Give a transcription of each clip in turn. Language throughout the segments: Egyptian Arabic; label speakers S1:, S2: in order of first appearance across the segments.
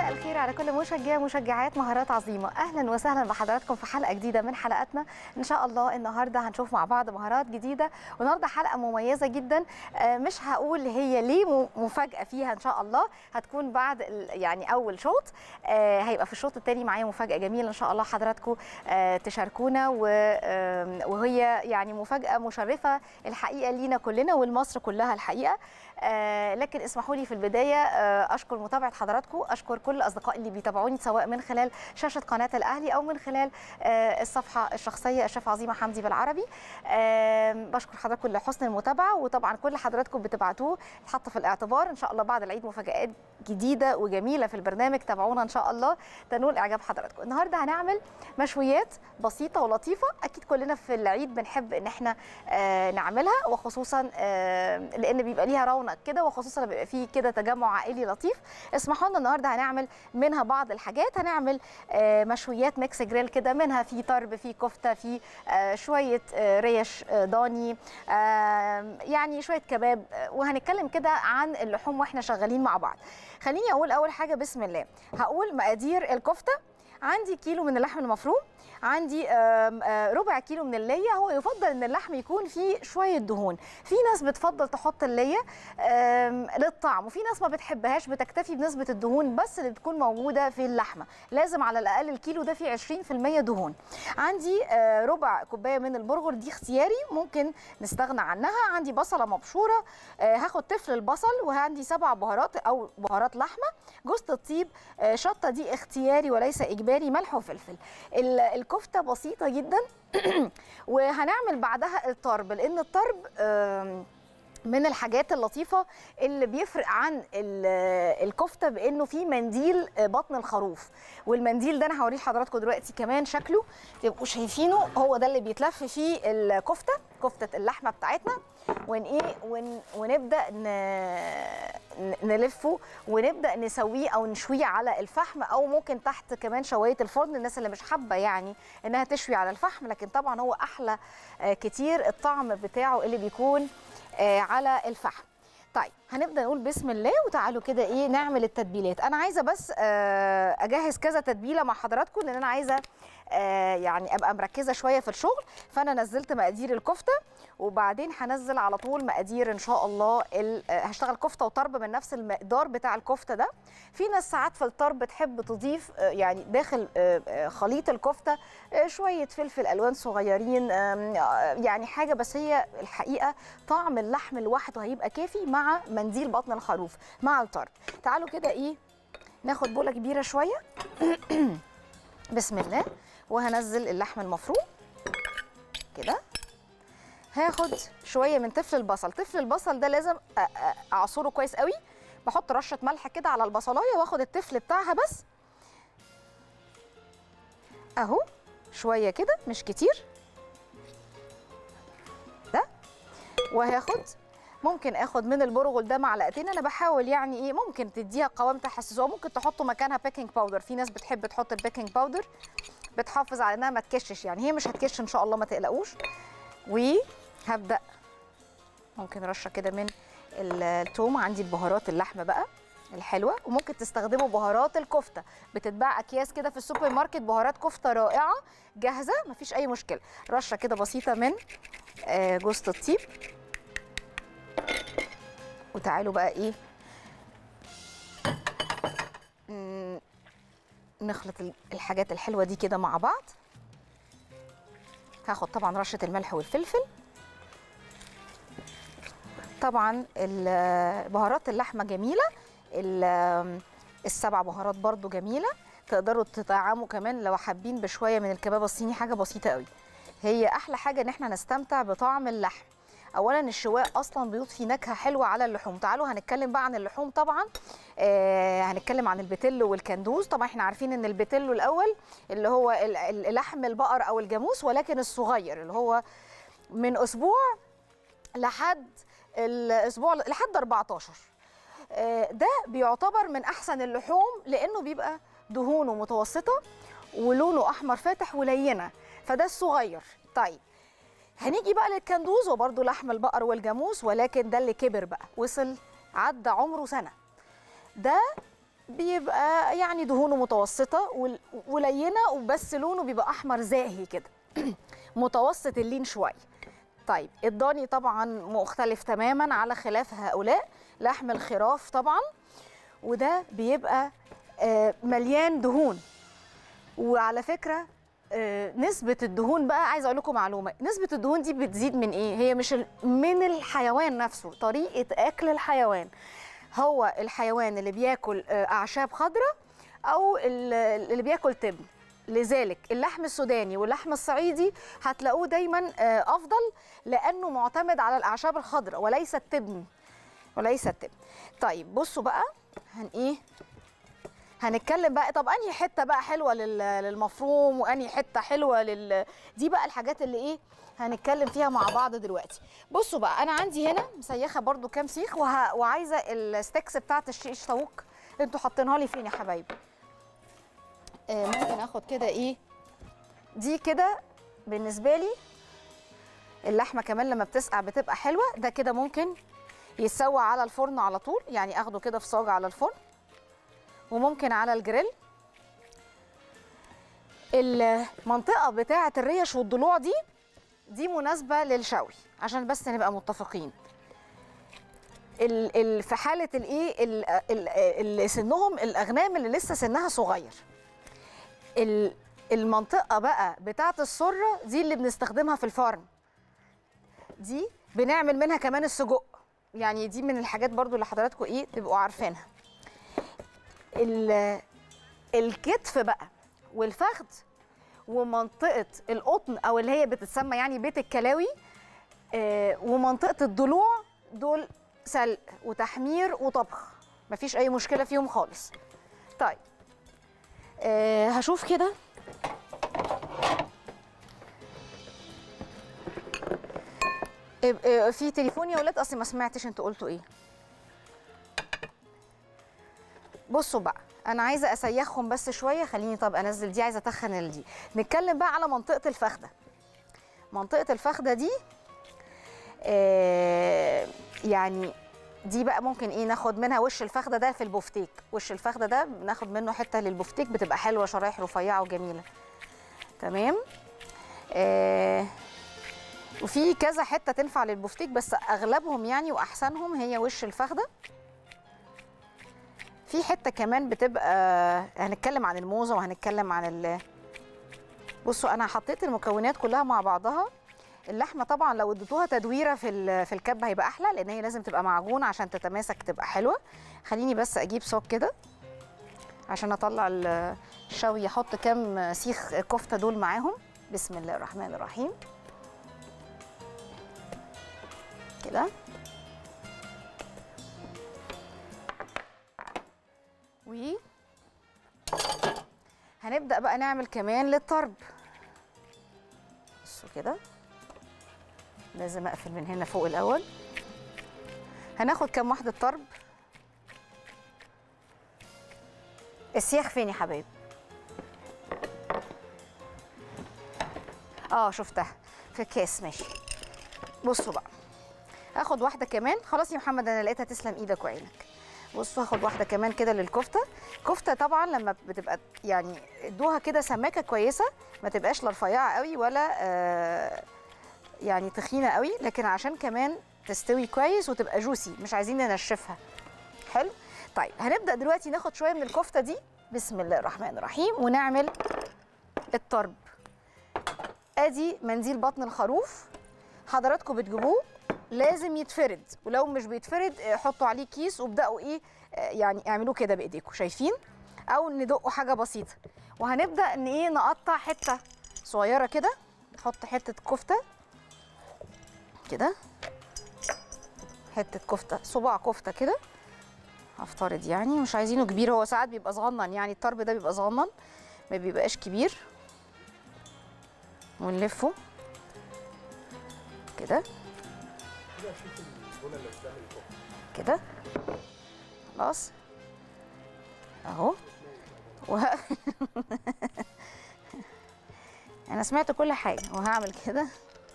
S1: مساء الخير على كل مشجع مشجعات مهارات عظيمه اهلا وسهلا بحضراتكم في حلقه جديده من حلقاتنا ان شاء الله النهارده هنشوف مع بعض مهارات جديده والنهارده حلقه مميزه جدا آه، مش هقول هي ليه م- مفاجاه فيها ان شاء الله هتكون بعد ال- يعني اول شوط آه، هيبقى في الشوط الثاني معايا مفاجاه جميله ان شاء الله حضراتكم آه، تشاركونا و- آم، وهي يعني مفاجاه مشرفه الحقيقه لينا كلنا ولمصر كلها الحقيقه آه، لكن اسمحوا لي في البدايه آه، اشكر متابعه حضراتكم اشكر كل الاصدقاء اللي بيتابعوني سواء من خلال شاشه قناه الاهلي او من خلال آه، الصفحه الشخصيه الشيف عظيمه حمدي بالعربي آم، بشكر حضراتكم لحسن المتابعه وطبعا كل حضراتكم بتبعتوه اتحط في الاعتبار ان شاء الله بعد العيد مفاجات جديده وجميله في البرنامج تابعونا ان شاء الله تنول اعجاب حضراتكم النهارده هنعمل مشويات بسيطه ولطيفه اكيد كلنا في العيد بنحب ان احنا آه، نعملها وخصوصا آه، لان بيبقى ليها رونق كده وخصوصا لما بيبقى فيه كده تجمع عائلي لطيف اسمحوا لنا النهارده هنعمل منها بعض الحاجات هنعمل آه، مشويات ميكس جريل كده منها في طرب في كفته في آه، شويه آه، ريش آه، ضاني آه، يعني شويه كباب آه، وهنتكلم كده عن اللحوم واحنا شغالين مع بعض خليني اقول اول حاجه بسم الله هقول مقادير الكفته عندي كيلو من اللحم المفروم عندي آم، آه، ربع كيلو من اللية هو يفضل ان اللحم يكون فيه شوية دهون في ناس بتفضل تحط اللية آم، للطعم وفي ناس ما بتحبهاش بتكتفي بنسبة الدهون بس اللي بتكون موجودة في اللحمة لازم على الأقل الكيلو ده فيه 20% دهون عندي آه، ربع كوباية من البرغر دي اختياري ممكن نستغنى عنها عندي بصلة مبشورة آه، هاخد تفل البصل وعندي سبع بهارات أو بهارات لحمة جوز الطيب آه، شطة دي اختياري وليس إجباري ملح وفلفل ال- الكفتة بسيطة جدا وهنعمل بعدها الطرب لأن الطرب آم، من الحاجات اللطيفة اللي بيفرق عن ال- الكفتة بأنه في منديل بطن الخروف والمنديل ده أنا هوريه لحضراتكم دلوقتي كمان شكله تبقوا شايفينه هو ده اللي بيتلف فيه الكفتة كفتة اللحمة بتاعتنا ون ايه ون ونبدا ن... ن- نلفه ونبدا نسويه او نشويه على الفحم او ممكن تحت كمان شوايه الفرن الناس اللي مش حابه يعني انها تشوي على الفحم لكن طبعا هو احلى آه، كتير الطعم بتاعه اللي بيكون آه، على الفحم طيب هنبدا نقول بسم الله وتعالوا كده ايه نعمل التتبيلات انا عايزه بس آه، اجهز كذا تتبيله مع حضراتكم لان انا عايزه آه، يعني ابقى مركزه شويه في الشغل فانا نزلت مقادير الكفته وبعدين هنزل على طول مقادير ان شاء الله ال- آه، هشتغل كفته وطرب من نفس المقدار بتاع الكفته ده في ناس ساعات في الطرب بتحب تضيف آه، يعني داخل آه، آه، خليط الكفته آه، شويه فلفل الوان صغيرين آم، آه، يعني حاجه بس هي الحقيقه طعم اللحم لوحده هيبقى كافي مع منديل بطن الخروف مع الطرب تعالوا كده ايه ناخد بوله كبيره شويه بسم الله وهنزل اللحم المفروم كده هاخد شويه من تفل البصل تفل البصل ده لازم أ- أ- اعصره كويس قوي بحط رشه ملح كده على البصلايه واخد التفل بتاعها بس اهو شويه كده مش كتير ده وهاخد ممكن اخد من البرغل ده معلقتين انا بحاول يعني ايه ممكن تديها قوام تحسسوها ممكن تحطوا مكانها بيكنج باودر في ناس بتحب تحط البيكنج باودر بتحافظ على انها ما تكشش يعني هي مش هتكش ان شاء الله ما تقلقوش وهبدا ممكن رشه كده من ال- التوم عندي البهارات اللحمه بقى الحلوه وممكن تستخدموا بهارات الكفته بتتباع اكياس كده في السوبر ماركت بهارات كفته رائعه جاهزه مفيش اي مشكله رشه كده بسيطه من آه، جوز الطيب وتعالوا بقى ايه ن- نخلط ال- الحاجات الحلوه دي كده مع بعض هاخد طبعا رشه الملح والفلفل طبعا ال- بهارات اللحمه جميله ال- السبع بهارات برضو جميله تقدروا تطعموا كمان لو حابين بشويه من الكباب الصيني حاجه بسيطه قوي هي احلى حاجه ان احنا نستمتع بطعم اللحم اولا الشواء اصلا بيضفي نكهه حلوه على اللحوم تعالوا هنتكلم بقى عن اللحوم طبعا آه هنتكلم عن البتلو والكندوز طبعا احنا عارفين ان البتلو الاول اللي هو ال- ال- لحم البقر او الجاموس ولكن الصغير اللي هو من اسبوع لحد الاسبوع لحد 14 آه، ده بيعتبر من احسن اللحوم لانه بيبقى دهونه متوسطه ولونه احمر فاتح ولينه فده الصغير طيب هنيجي بقى للكندوز وبرده لحم البقر والجاموس ولكن ده اللي كبر بقى وصل عدى عمره سنه ده بيبقى يعني دهونه متوسطه وال- ولينه وبس لونه بيبقى احمر زاهي كده متوسط اللين شويه طيب الضاني طبعا مختلف تماما على خلاف هؤلاء لحم الخراف طبعا وده بيبقى آه، مليان دهون وعلى فكره آه، نسبة الدهون بقى عايزة أقول لكم معلومة نسبة الدهون دي بتزيد من إيه؟ هي مش ال- من الحيوان نفسه طريقة أكل الحيوان هو الحيوان اللي بياكل آه، أعشاب خضراء أو ال- اللي بياكل تبن لذلك اللحم السوداني واللحم الصعيدي هتلاقوه دايما آه، أفضل لأنه معتمد على الأعشاب الخضراء وليس التبن وليس التبن طيب بصوا بقى هن إيه هنتكلم بقى طب انهي حته بقى حلوه لل- للمفروم وانهي حته حلوه لل دي بقى الحاجات اللي ايه هنتكلم فيها مع بعض دلوقتي بصوا بقى انا عندي هنا مسيخه برضو كام سيخ وه... وعايزه الستيكس بتاعت الشيش طاووق انتوا حاطينها لي فين يا حبايبي آه ممكن اخد كده ايه دي كده بالنسبه لي اللحمه كمان لما بتسقع بتبقى حلوه ده كده ممكن يتسوى على الفرن على طول يعني اخده كده في صاج على الفرن وممكن على الجريل المنطقة بتاعة الريش والضلوع دي دي مناسبة للشوي عشان بس نبقى متفقين ال ال في حالة الايه ال- ال- اللي سنهم الأغنام اللي لسه سنها صغير ال المنطقة بقى بتاعة السرة دي اللي بنستخدمها في الفرن دي بنعمل منها كمان السجق يعني دي من الحاجات برضو اللي حضراتكم ايه تبقوا عارفينها ال- الكتف بقى والفخذ ومنطقه القطن او اللي هي بتتسمى يعني بيت الكلاوي آه، ومنطقه الضلوع دول سلق وتحمير وطبخ مفيش اي مشكله فيهم خالص طيب آه، هشوف كده آه، آه، في تليفون يا ولاد اصلي ما سمعتش انتوا قلتوا ايه بصوا بقى انا عايزه اسيخهم بس شويه خليني طب انزل دي عايزه اتخن دي نتكلم بقى على منطقه الفخده منطقه الفخده دي آه يعني دي بقى ممكن ايه ناخد منها وش الفخده ده في البفتيك وش الفخده ده بناخد منه حته للبفتيك بتبقى حلوه شرايح رفيعه وجميله تمام آه وفي كذا حته تنفع للبفتيك بس اغلبهم يعني واحسنهم هي وش الفخده في حته كمان بتبقى هنتكلم عن الموزه وهنتكلم عن ال بصوا انا حطيت المكونات كلها مع بعضها اللحمه طبعا لو اديتوها تدويره في ال- في الكب هيبقى احلى لان هي لازم تبقى معجونه عشان تتماسك تبقى حلوه خليني بس اجيب صاج كده عشان اطلع ال- الشوي احط كام سيخ كفته دول معاهم بسم الله الرحمن الرحيم كده و هنبدأ بقى نعمل كمان للطرب بصوا كده لازم اقفل من هنا فوق الاول هناخد كام واحدة طرب السياخ فين يا حبايب اه شفتها في الكاس ماشي بصوا بقى هاخد واحدة كمان خلاص يا محمد انا لقيتها تسلم ايدك وعينك بصوا هاخد واحده كمان كده للكفته كفته طبعا لما بتبقى يعني ادوها كده سماكه كويسه ما تبقاش لا رفيعه قوي ولا آه يعني تخينه قوي لكن عشان كمان تستوي كويس وتبقى جوسي مش عايزين ننشفها حلو طيب هنبدا دلوقتي ناخد شويه من الكفته دي بسم الله الرحمن الرحيم ونعمل الطرب ادي منديل بطن الخروف حضراتكم بتجيبوه لازم يتفرد ولو مش بيتفرد آه، حطوا عليه كيس وابداوا ايه آه، يعني اعملوه كده بايديكم شايفين او ندقوا حاجه بسيطه وهنبدا ان ايه نقطع حته صغيره كده نحط حته كفته كده حته كفته صباع كفته كده هفترض يعني مش عايزينه كبير هو ساعات بيبقى صغنن يعني الطرب ده بيبقى صغنن ما بيبقاش كبير ونلفه كده كده خلاص اهو وه... انا سمعت كل حاجه وهعمل كده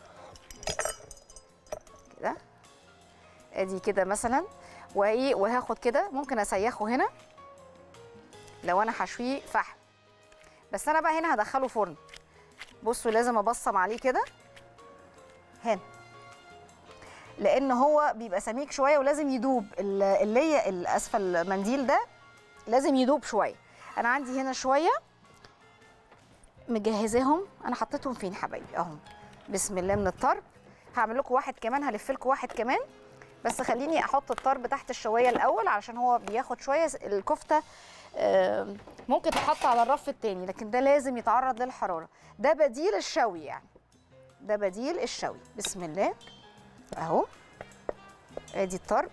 S1: كده ادي كده مثلا وايه وهاخد كده ممكن اسيخه هنا لو انا هشويه فحم بس انا بقى هنا هدخله فرن بصوا لازم ابصم عليه كده هنا لان هو بيبقى سميك شويه ولازم يدوب ال- اللي هي الاسفل المنديل ده لازم يدوب شويه انا عندي هنا شويه مجهزاهم انا حطيتهم فين حبايبي اهم بسم الله من الطرب هعمل لكم واحد كمان هلف لكم واحد كمان بس خليني احط الطرب تحت الشوايه الاول علشان هو بياخد شويه الكفته آم، ممكن تحط على الرف التاني لكن ده لازم يتعرض للحراره ده بديل الشوي يعني ده بديل الشوي بسم الله اهو ادي الطرب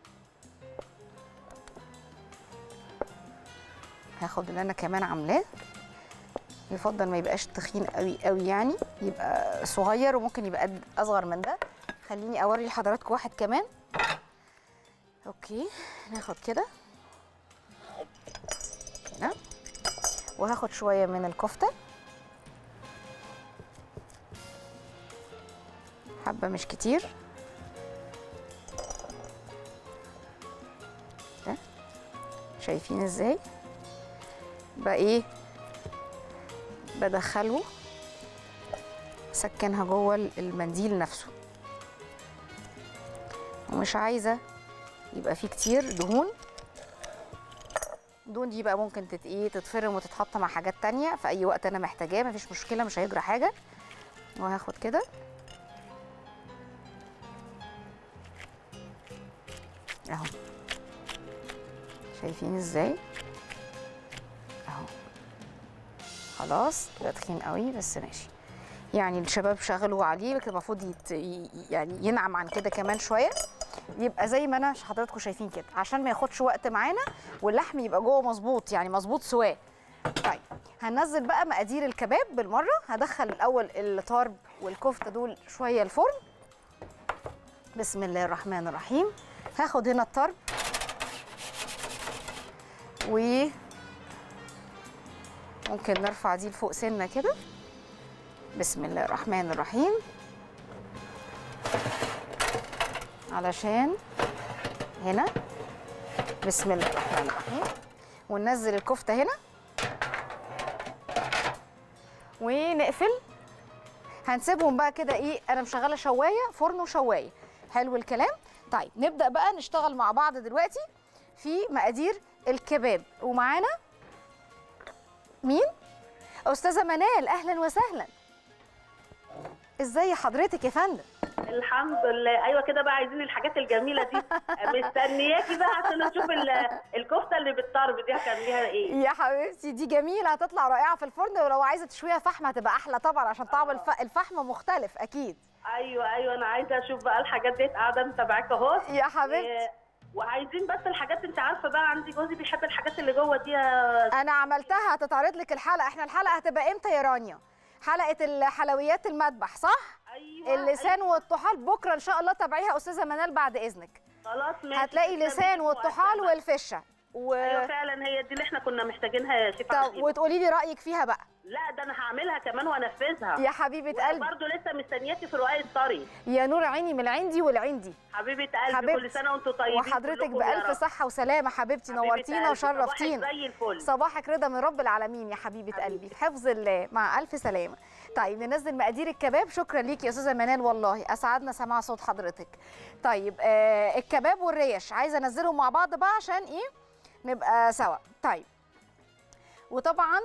S1: هاخد اللي انا كمان عاملاه يفضل ما يبقاش تخين قوي قوي يعني يبقى صغير وممكن يبقى قد اصغر من ده خليني اوري لحضراتكم واحد كمان اوكي ناخد كده كده وهاخد شويه من الكفته حبه مش كتير ده شايفين ازاي بقى ايه بدخله سكنها جوه المنديل نفسه ومش عايزه يبقى فيه كتير دهون الدهون دي بقى ممكن تت ايه تتفرم وتتحط مع حاجات تانية في اي وقت انا محتاجاه مفيش مشكله مش هيجرى حاجه وهاخد كده اهو شايفين ازاي اهو خلاص ده تخين قوي بس ماشي يعني الشباب شغلوا عليه لكن المفروض يت... ي- يعني ينعم عن كده كمان شويه يبقى زي ما انا حضراتكم شايفين كده عشان ما ياخدش وقت معانا واللحم يبقى جوه مظبوط يعني مظبوط سواه طيب هننزل بقى مقادير الكباب بالمره هدخل الاول الطرب والكفته دول شويه الفرن بسم الله الرحمن الرحيم هاخد هنا الطرب و ممكن نرفع دي لفوق سنه كده بسم الله الرحمن الرحيم علشان هنا بسم الله الرحمن الرحيم وننزل الكفته هنا ونقفل هنسيبهم بقى كده ايه انا مشغله شوايه فرن وشوايه حلو الكلام طيب نبدا بقى نشتغل مع بعض دلوقتي في مقادير الكباب ومعانا مين استاذه منال اهلا وسهلا ازاي حضرتك يا فندم
S2: الحمد لله ايوه كده بقى عايزين الحاجات الجميله دي مستنياكي بقى عشان نشوف ال- الكفته اللي بالطرب دي هتعمليها ايه
S1: يا حبيبتي دي جميله هتطلع رائعه في الفرن ولو عايزه تشويها فحم هتبقى احلى طبعا عشان طعم الف... الفحم مختلف اكيد
S2: ايوه ايوه انا عايزه اشوف بقى الحاجات دي قاعده متابعاك اهو
S1: يا حبيبتي
S2: و- وعايزين بس الحاجات انت عارفه بقى عندي جوزي بيحب الحاجات اللي جوه دي يا-
S1: انا عملتها هتتعرض لك الحلقه احنا الحلقه هتبقى امتى يا رانيا حلقه الحلويات المذبح صح
S2: ايوه
S1: اللسان والطحال بكره ان شاء الله تابعيها استاذه منال بعد اذنك
S2: خلاص ماشي
S1: هتلاقي
S2: تسلمي
S1: لسان
S2: لي
S1: والطحال
S2: وقتها.
S1: والفشه و...
S2: ايوه فعلا هي دي اللي احنا كنا محتاجينها يا شيف
S1: طب
S2: عظيم.
S1: وتقولي لي رايك فيها بقى
S2: لا ده انا هعملها كمان وانفذها
S1: يا حبيبه قلبي
S2: برضه لسه مستنياكي في رقاق الطري
S1: يا نور عيني من العندي والعندي
S2: حبيبه قلبي
S1: حبيبتي.
S2: كل سنه وانتم طيبين
S1: وحضرتك
S2: كلكم يا
S1: بالف
S2: رب.
S1: صحه وسلامه حبيبتي
S2: حبيبة
S1: نورتينا
S2: قلبي، صباحك
S1: وشرفتينا
S2: زي الفل
S1: صباحك رضا من رب العالمين يا حبيبه
S2: حبيبتي.
S1: قلبي في حفظ الله مع الف سلامه طيب ننزل مقادير الكباب شكرا ليكي يا استاذه منال والله اسعدنا سماع صوت حضرتك طيب آه الكباب والريش عايزه انزلهم مع بعض بقى عشان ايه نبقى سوا طيب وطبعا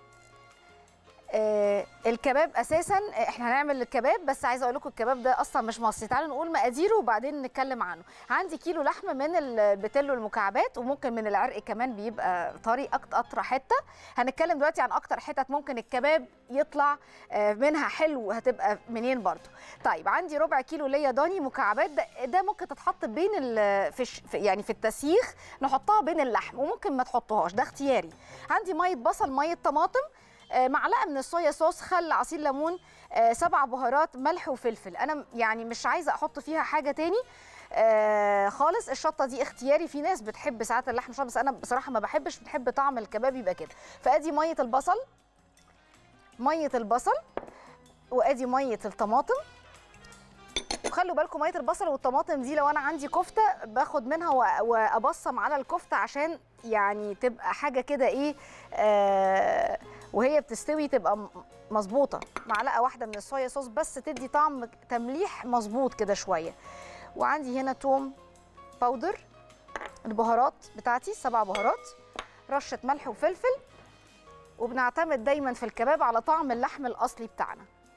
S1: آه الكباب اساسا آه، احنا هنعمل الكباب بس عايزه اقول لكم الكباب ده اصلا مش مصري تعالوا نقول مقاديره وبعدين نتكلم عنه عندي كيلو لحمه من البتلو المكعبات وممكن من العرق كمان بيبقى طري أكت- اطرى حته هنتكلم دلوقتي عن اكتر حتت ممكن الكباب يطلع آه، منها حلو هتبقى منين برضو طيب عندي ربع كيلو ليا ضاني مكعبات ده, ده ممكن تتحط بين ال- في الش- في- يعني في التسييخ نحطها بين اللحم وممكن ما تحطوهاش ده اختياري عندي ميه بصل ميه طماطم آه، معلقه من الصويا صوص خل عصير ليمون آه، سبع بهارات ملح وفلفل انا م- يعني مش عايزه احط فيها حاجه تاني آه خالص الشطه دي اختياري في ناس بتحب ساعات اللحم شطه بس انا بصراحه ما بحبش بنحب طعم الكباب يبقى كده فادي ميه البصل ميه البصل وادي ميه الطماطم وخلوا بالكم ميه البصل والطماطم دي لو انا عندي كفته باخد منها و- وابصم على الكفته عشان يعني تبقى حاجه كده ايه آه وهي بتستوي تبقى م- مظبوطه معلقه واحده من الصويا صوص بس تدي طعم تمليح مظبوط كده شويه وعندي هنا توم باودر البهارات بتاعتي سبع بهارات رشه ملح وفلفل وبنعتمد دايما في الكباب على طعم اللحم الاصلي بتاعنا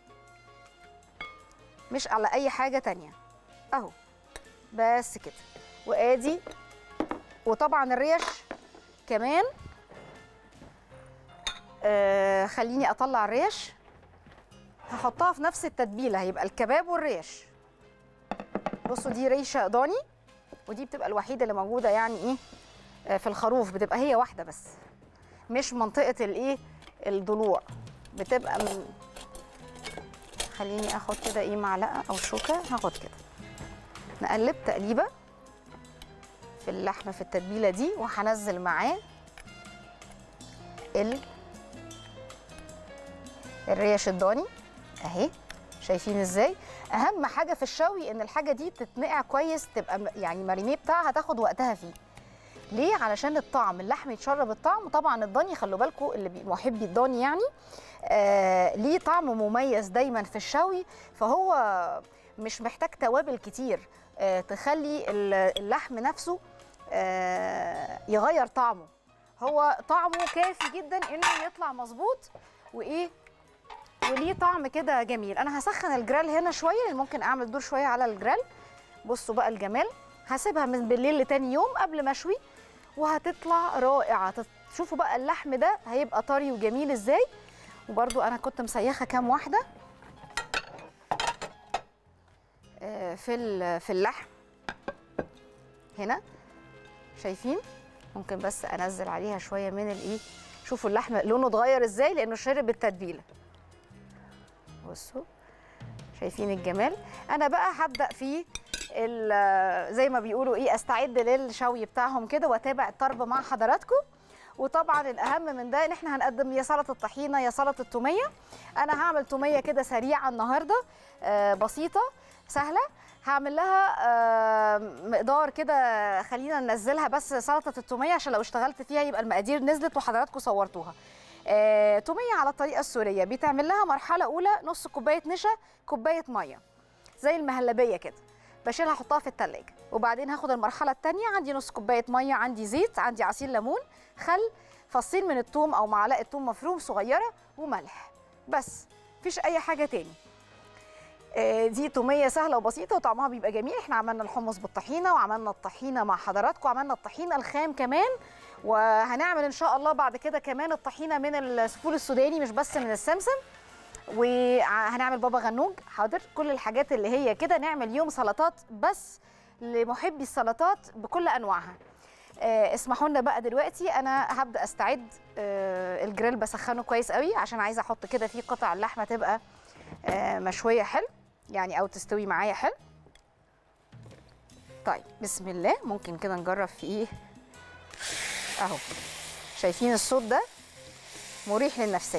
S1: مش على اي حاجه تانية اهو بس كده وادي وطبعا الريش كمان آه خليني اطلع الريش هحطها في نفس التتبيله هيبقى الكباب والريش بصوا دي ريشه ضاني ودي بتبقى الوحيده اللي موجوده يعني ايه آه، في الخروف بتبقى هي واحده بس مش منطقه الايه الضلوع بتبقى من خليني اخد كده ايه معلقه او شوكه هاخد كده نقلب تقليبه في اللحمه في التتبيله دي وهنزل معاه ال الريش الضاني اهي شايفين ازاي اهم حاجه في الشوي ان الحاجه دي تتنقع كويس تبقى م- يعني مارينيه بتاعها تاخد وقتها فيه ليه علشان الطعم اللحم يتشرب الطعم وطبعا الضاني خلوا بالكم اللي بي- محبي الضاني يعني آه ليه طعم مميز دايما في الشوي فهو مش محتاج توابل كتير آه تخلي ال- اللحم نفسه آه يغير طعمه هو طعمه كافي جدا انه يطلع مظبوط وايه وليه طعم كده جميل انا هسخن الجرال هنا شويه لأن ممكن اعمل دور شويه على الجرال بصوا بقى الجمال هسيبها من بالليل لتاني يوم قبل ما اشوي وهتطلع رائعه تت- شوفوا بقى اللحم ده هيبقى طري وجميل ازاي وبرده انا كنت مسيخه كام واحده آه، في ال- في اللحم هنا شايفين ممكن بس انزل عليها شويه من الايه شوفوا اللحم لونه اتغير ازاي لانه شرب التتبيله بصوا شايفين الجمال انا بقى هبدا في ال- زي ما بيقولوا ايه استعد للشوي بتاعهم كده واتابع الطرب مع حضراتكم وطبعا الاهم من ده ان احنا هنقدم يا سلطه الطحينه يا سلطه التوميه انا هعمل توميه كده سريعه النهارده آه، بسيطه سهله هعمل لها آه، مقدار كده خلينا ننزلها بس سلطه التوميه عشان لو اشتغلت فيها يبقى المقادير نزلت وحضراتكم صورتوها آه، توميه على الطريقه السوريه بيتعمل لها مرحله اولى نص كوبايه نشا كوبايه ميه زي المهلبيه كده بشيلها احطها في التلاجة وبعدين هاخد المرحله الثانيه عندي نص كوبايه ميه عندي زيت عندي عصير ليمون خل فصين من الثوم او معلقه ثوم مفروم صغيره وملح بس مفيش اي حاجه تاني آه، دي توميه سهله وبسيطه وطعمها بيبقى جميل احنا عملنا الحمص بالطحينه وعملنا الطحينه مع حضراتكم وعملنا الطحينه الخام كمان وهنعمل ان شاء الله بعد كده كمان الطحينه من الفول السوداني مش بس من السمسم وهنعمل بابا غنوج حاضر كل الحاجات اللي هي كده نعمل يوم سلطات بس لمحبي السلطات بكل انواعها آه، اسمحوا لنا بقى دلوقتي انا هبدا استعد آه، الجريل بسخنه كويس قوي عشان عايزه احط كده فيه قطع اللحمه تبقى آه، مشويه حلو يعني او تستوي معايا حلو طيب بسم الله ممكن كده نجرب في ايه اهو شايفين الصوت ده مريح للنفسيه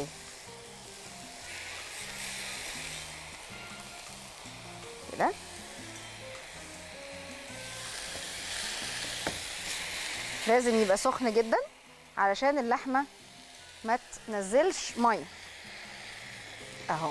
S1: كده لازم يبقى سخن جدا علشان اللحمه ما تنزلش ميه اهو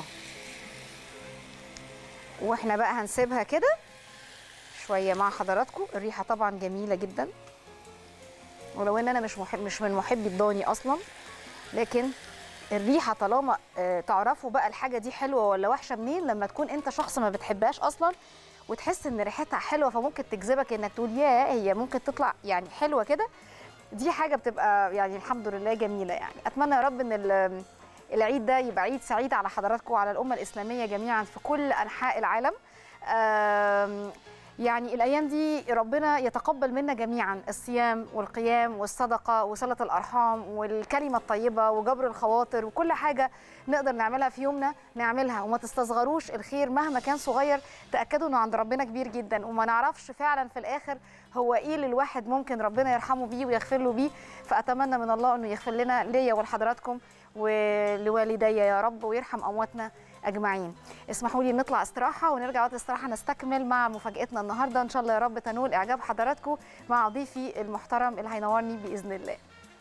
S1: واحنا بقى هنسيبها كده شويه مع حضراتكم الريحه طبعا جميله جدا ولو ان انا مش محب مش من محبي الضاني اصلا لكن الريحه طالما آه، تعرفوا بقى الحاجه دي حلوه ولا وحشه منين لما تكون انت شخص ما بتحبهاش اصلا وتحس ان ريحتها حلوه فممكن تجذبك انك تقول يا هي ممكن تطلع يعني حلوه كده دي حاجه بتبقى يعني الحمد لله جميله يعني اتمنى يا رب ان ال- العيد ده يبقى عيد سعيد على حضراتكم وعلى الامه الاسلاميه جميعا في كل انحاء العالم آم، يعني الايام دي ربنا يتقبل منا جميعا الصيام والقيام والصدقه وصله الارحام والكلمه الطيبه وجبر الخواطر وكل حاجه نقدر نعملها في يومنا نعملها وما تستصغروش الخير مهما كان صغير تاكدوا انه عند ربنا كبير جدا وما نعرفش فعلا في الاخر هو ايه اللي الواحد ممكن ربنا يرحمه بيه ويغفر له بيه فاتمنى من الله انه يغفر لنا ليا ولحضراتكم ولوالدي يا رب ويرحم امواتنا اجمعين اسمحوا لي نطلع استراحه ونرجع وقت الاستراحه نستكمل مع مفاجاتنا النهارده ان شاء الله يا رب تنول اعجاب حضراتكم مع ضيفي المحترم اللي هينورني باذن الله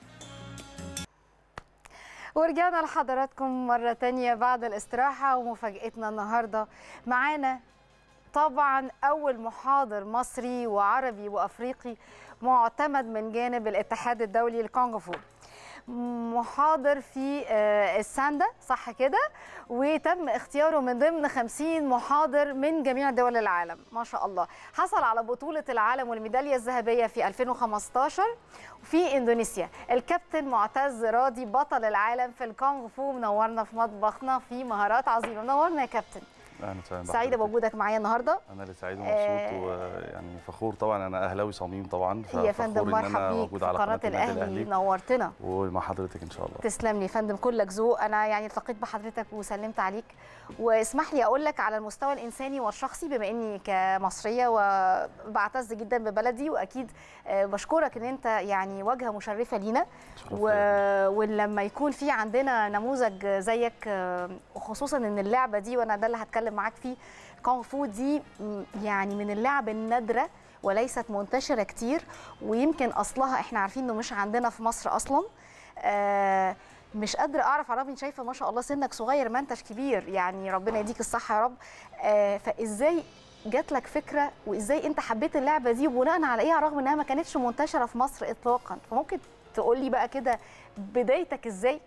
S1: ورجعنا لحضراتكم مرة تانية بعد الاستراحة ومفاجأتنا النهاردة معانا طبعا أول محاضر مصري وعربي وأفريقي معتمد من جانب الاتحاد الدولي للكونغ فو محاضر في آه، الساندا صح كده وتم اختياره من ضمن 50 محاضر من جميع دول العالم ما شاء الله حصل على بطولة العالم والميدالية الذهبية في 2015 في اندونيسيا الكابتن معتز راضي بطل العالم في الكونغ فو منورنا في مطبخنا في مهارات عظيمة منورنا يا كابتن
S3: اهلا وسهلا
S1: سعيدة
S3: بحضرتك.
S1: بوجودك معايا النهارده
S3: انا اللي سعيد
S1: آه،
S3: ومبسوط ويعني فخور طبعا انا اهلاوي صميم طبعا
S1: يا فندم
S3: فخور ان
S1: مرحب
S3: انا
S1: بيك
S3: موجود
S1: في
S3: على
S1: قناة
S3: قناه النادي
S1: الأهلي
S3: الاهلي
S1: نورتنا
S3: ومع حضرتك ان شاء الله
S1: تسلم لي يا فندم كلك ذوق انا يعني التقيت بحضرتك وسلمت عليك واسمح لي اقول لك على المستوى الانساني والشخصي بما اني كمصريه وبعتز جدا ببلدي واكيد آه، بشكرك ان انت يعني واجهه مشرفه لينا
S3: شرف
S1: و...
S3: ليا.
S1: ولما يكون في عندنا نموذج زيك آه، وخصوصا ان اللعبه دي وانا ده اللي هتكلم معاك فيه كونغ فو دي م، يعني من اللعب النادره وليست منتشره كتير ويمكن اصلها احنا عارفين انه مش عندنا في مصر اصلا آه، مش قادره اعرف عربي شايفه ما شاء الله سنك صغير ما انتش كبير يعني ربنا يديك الصحه يا رب آه، فازاي جات لك فكره وازاي انت حبيت اللعبه دي وبناء على ايه رغم انها ما كانتش منتشره في مصر اطلاقا فممكن تقول لي بقى كده بدايتك ازاي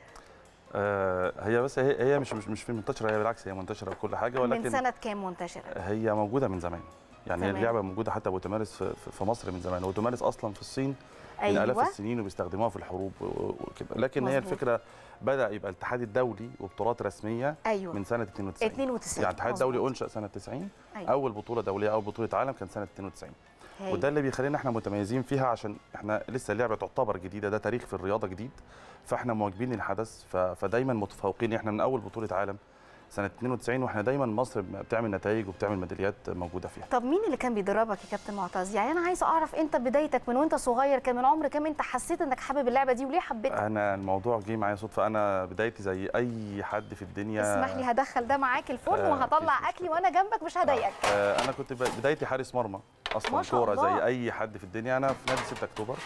S3: آه هي بس هي هي مش مش مش في منتشره هي بالعكس هي منتشره في كل حاجه
S1: من
S3: ولكن
S1: سنه كام منتشره
S3: هي موجوده من زمان يعني هي
S1: تمام.
S3: اللعبه موجوده حتى وتمارس في, في- في مصر من زمان وتمارس اصلا في الصين من الاف
S1: ايوه
S3: السنين وبيستخدموها في الحروب و- وكده لكن هي
S1: مظبوط.
S3: الفكره بدا يبقى الاتحاد الدولي وبطولات رسميه
S1: ايوه
S3: من سنه 92
S1: 92
S3: يعني الاتحاد الدولي
S1: مظبوط.
S3: انشا سنه 90
S1: أيوة.
S3: اول بطوله دوليه او بطوله عالم كان سنه 92
S1: هايل.
S3: وده اللي بيخلينا احنا متميزين فيها عشان احنا لسه اللعبه تعتبر جديده ده تاريخ في الرياضه جديد فاحنا مواكبين الحدث ف- فدايما متفوقين احنا من اول بطوله عالم سنه 92 واحنا دايما مصر بتعمل نتائج وبتعمل ميداليات موجوده فيها
S1: طب مين اللي كان بيدربك يا كابتن معتز يعني انا عايزه اعرف انت بدايتك من وانت صغير كان من عمر كام انت حسيت انك حابب اللعبه دي وليه حبيتها
S3: انا الموضوع جه معايا صدفه انا بدايتي زي اي حد في الدنيا
S1: اسمح لي هدخل ده معاك الفرن
S3: آه،
S1: وهطلع
S3: مفيش
S1: اكلي وانا جنبك مش هضايقك
S3: آه، انا كنت ب- بدايتي حارس مرمى
S1: ما
S3: اصلا
S1: شاء
S3: كوره
S1: الله.
S3: زي اي حد في الدنيا انا في نادي 6 اكتوبر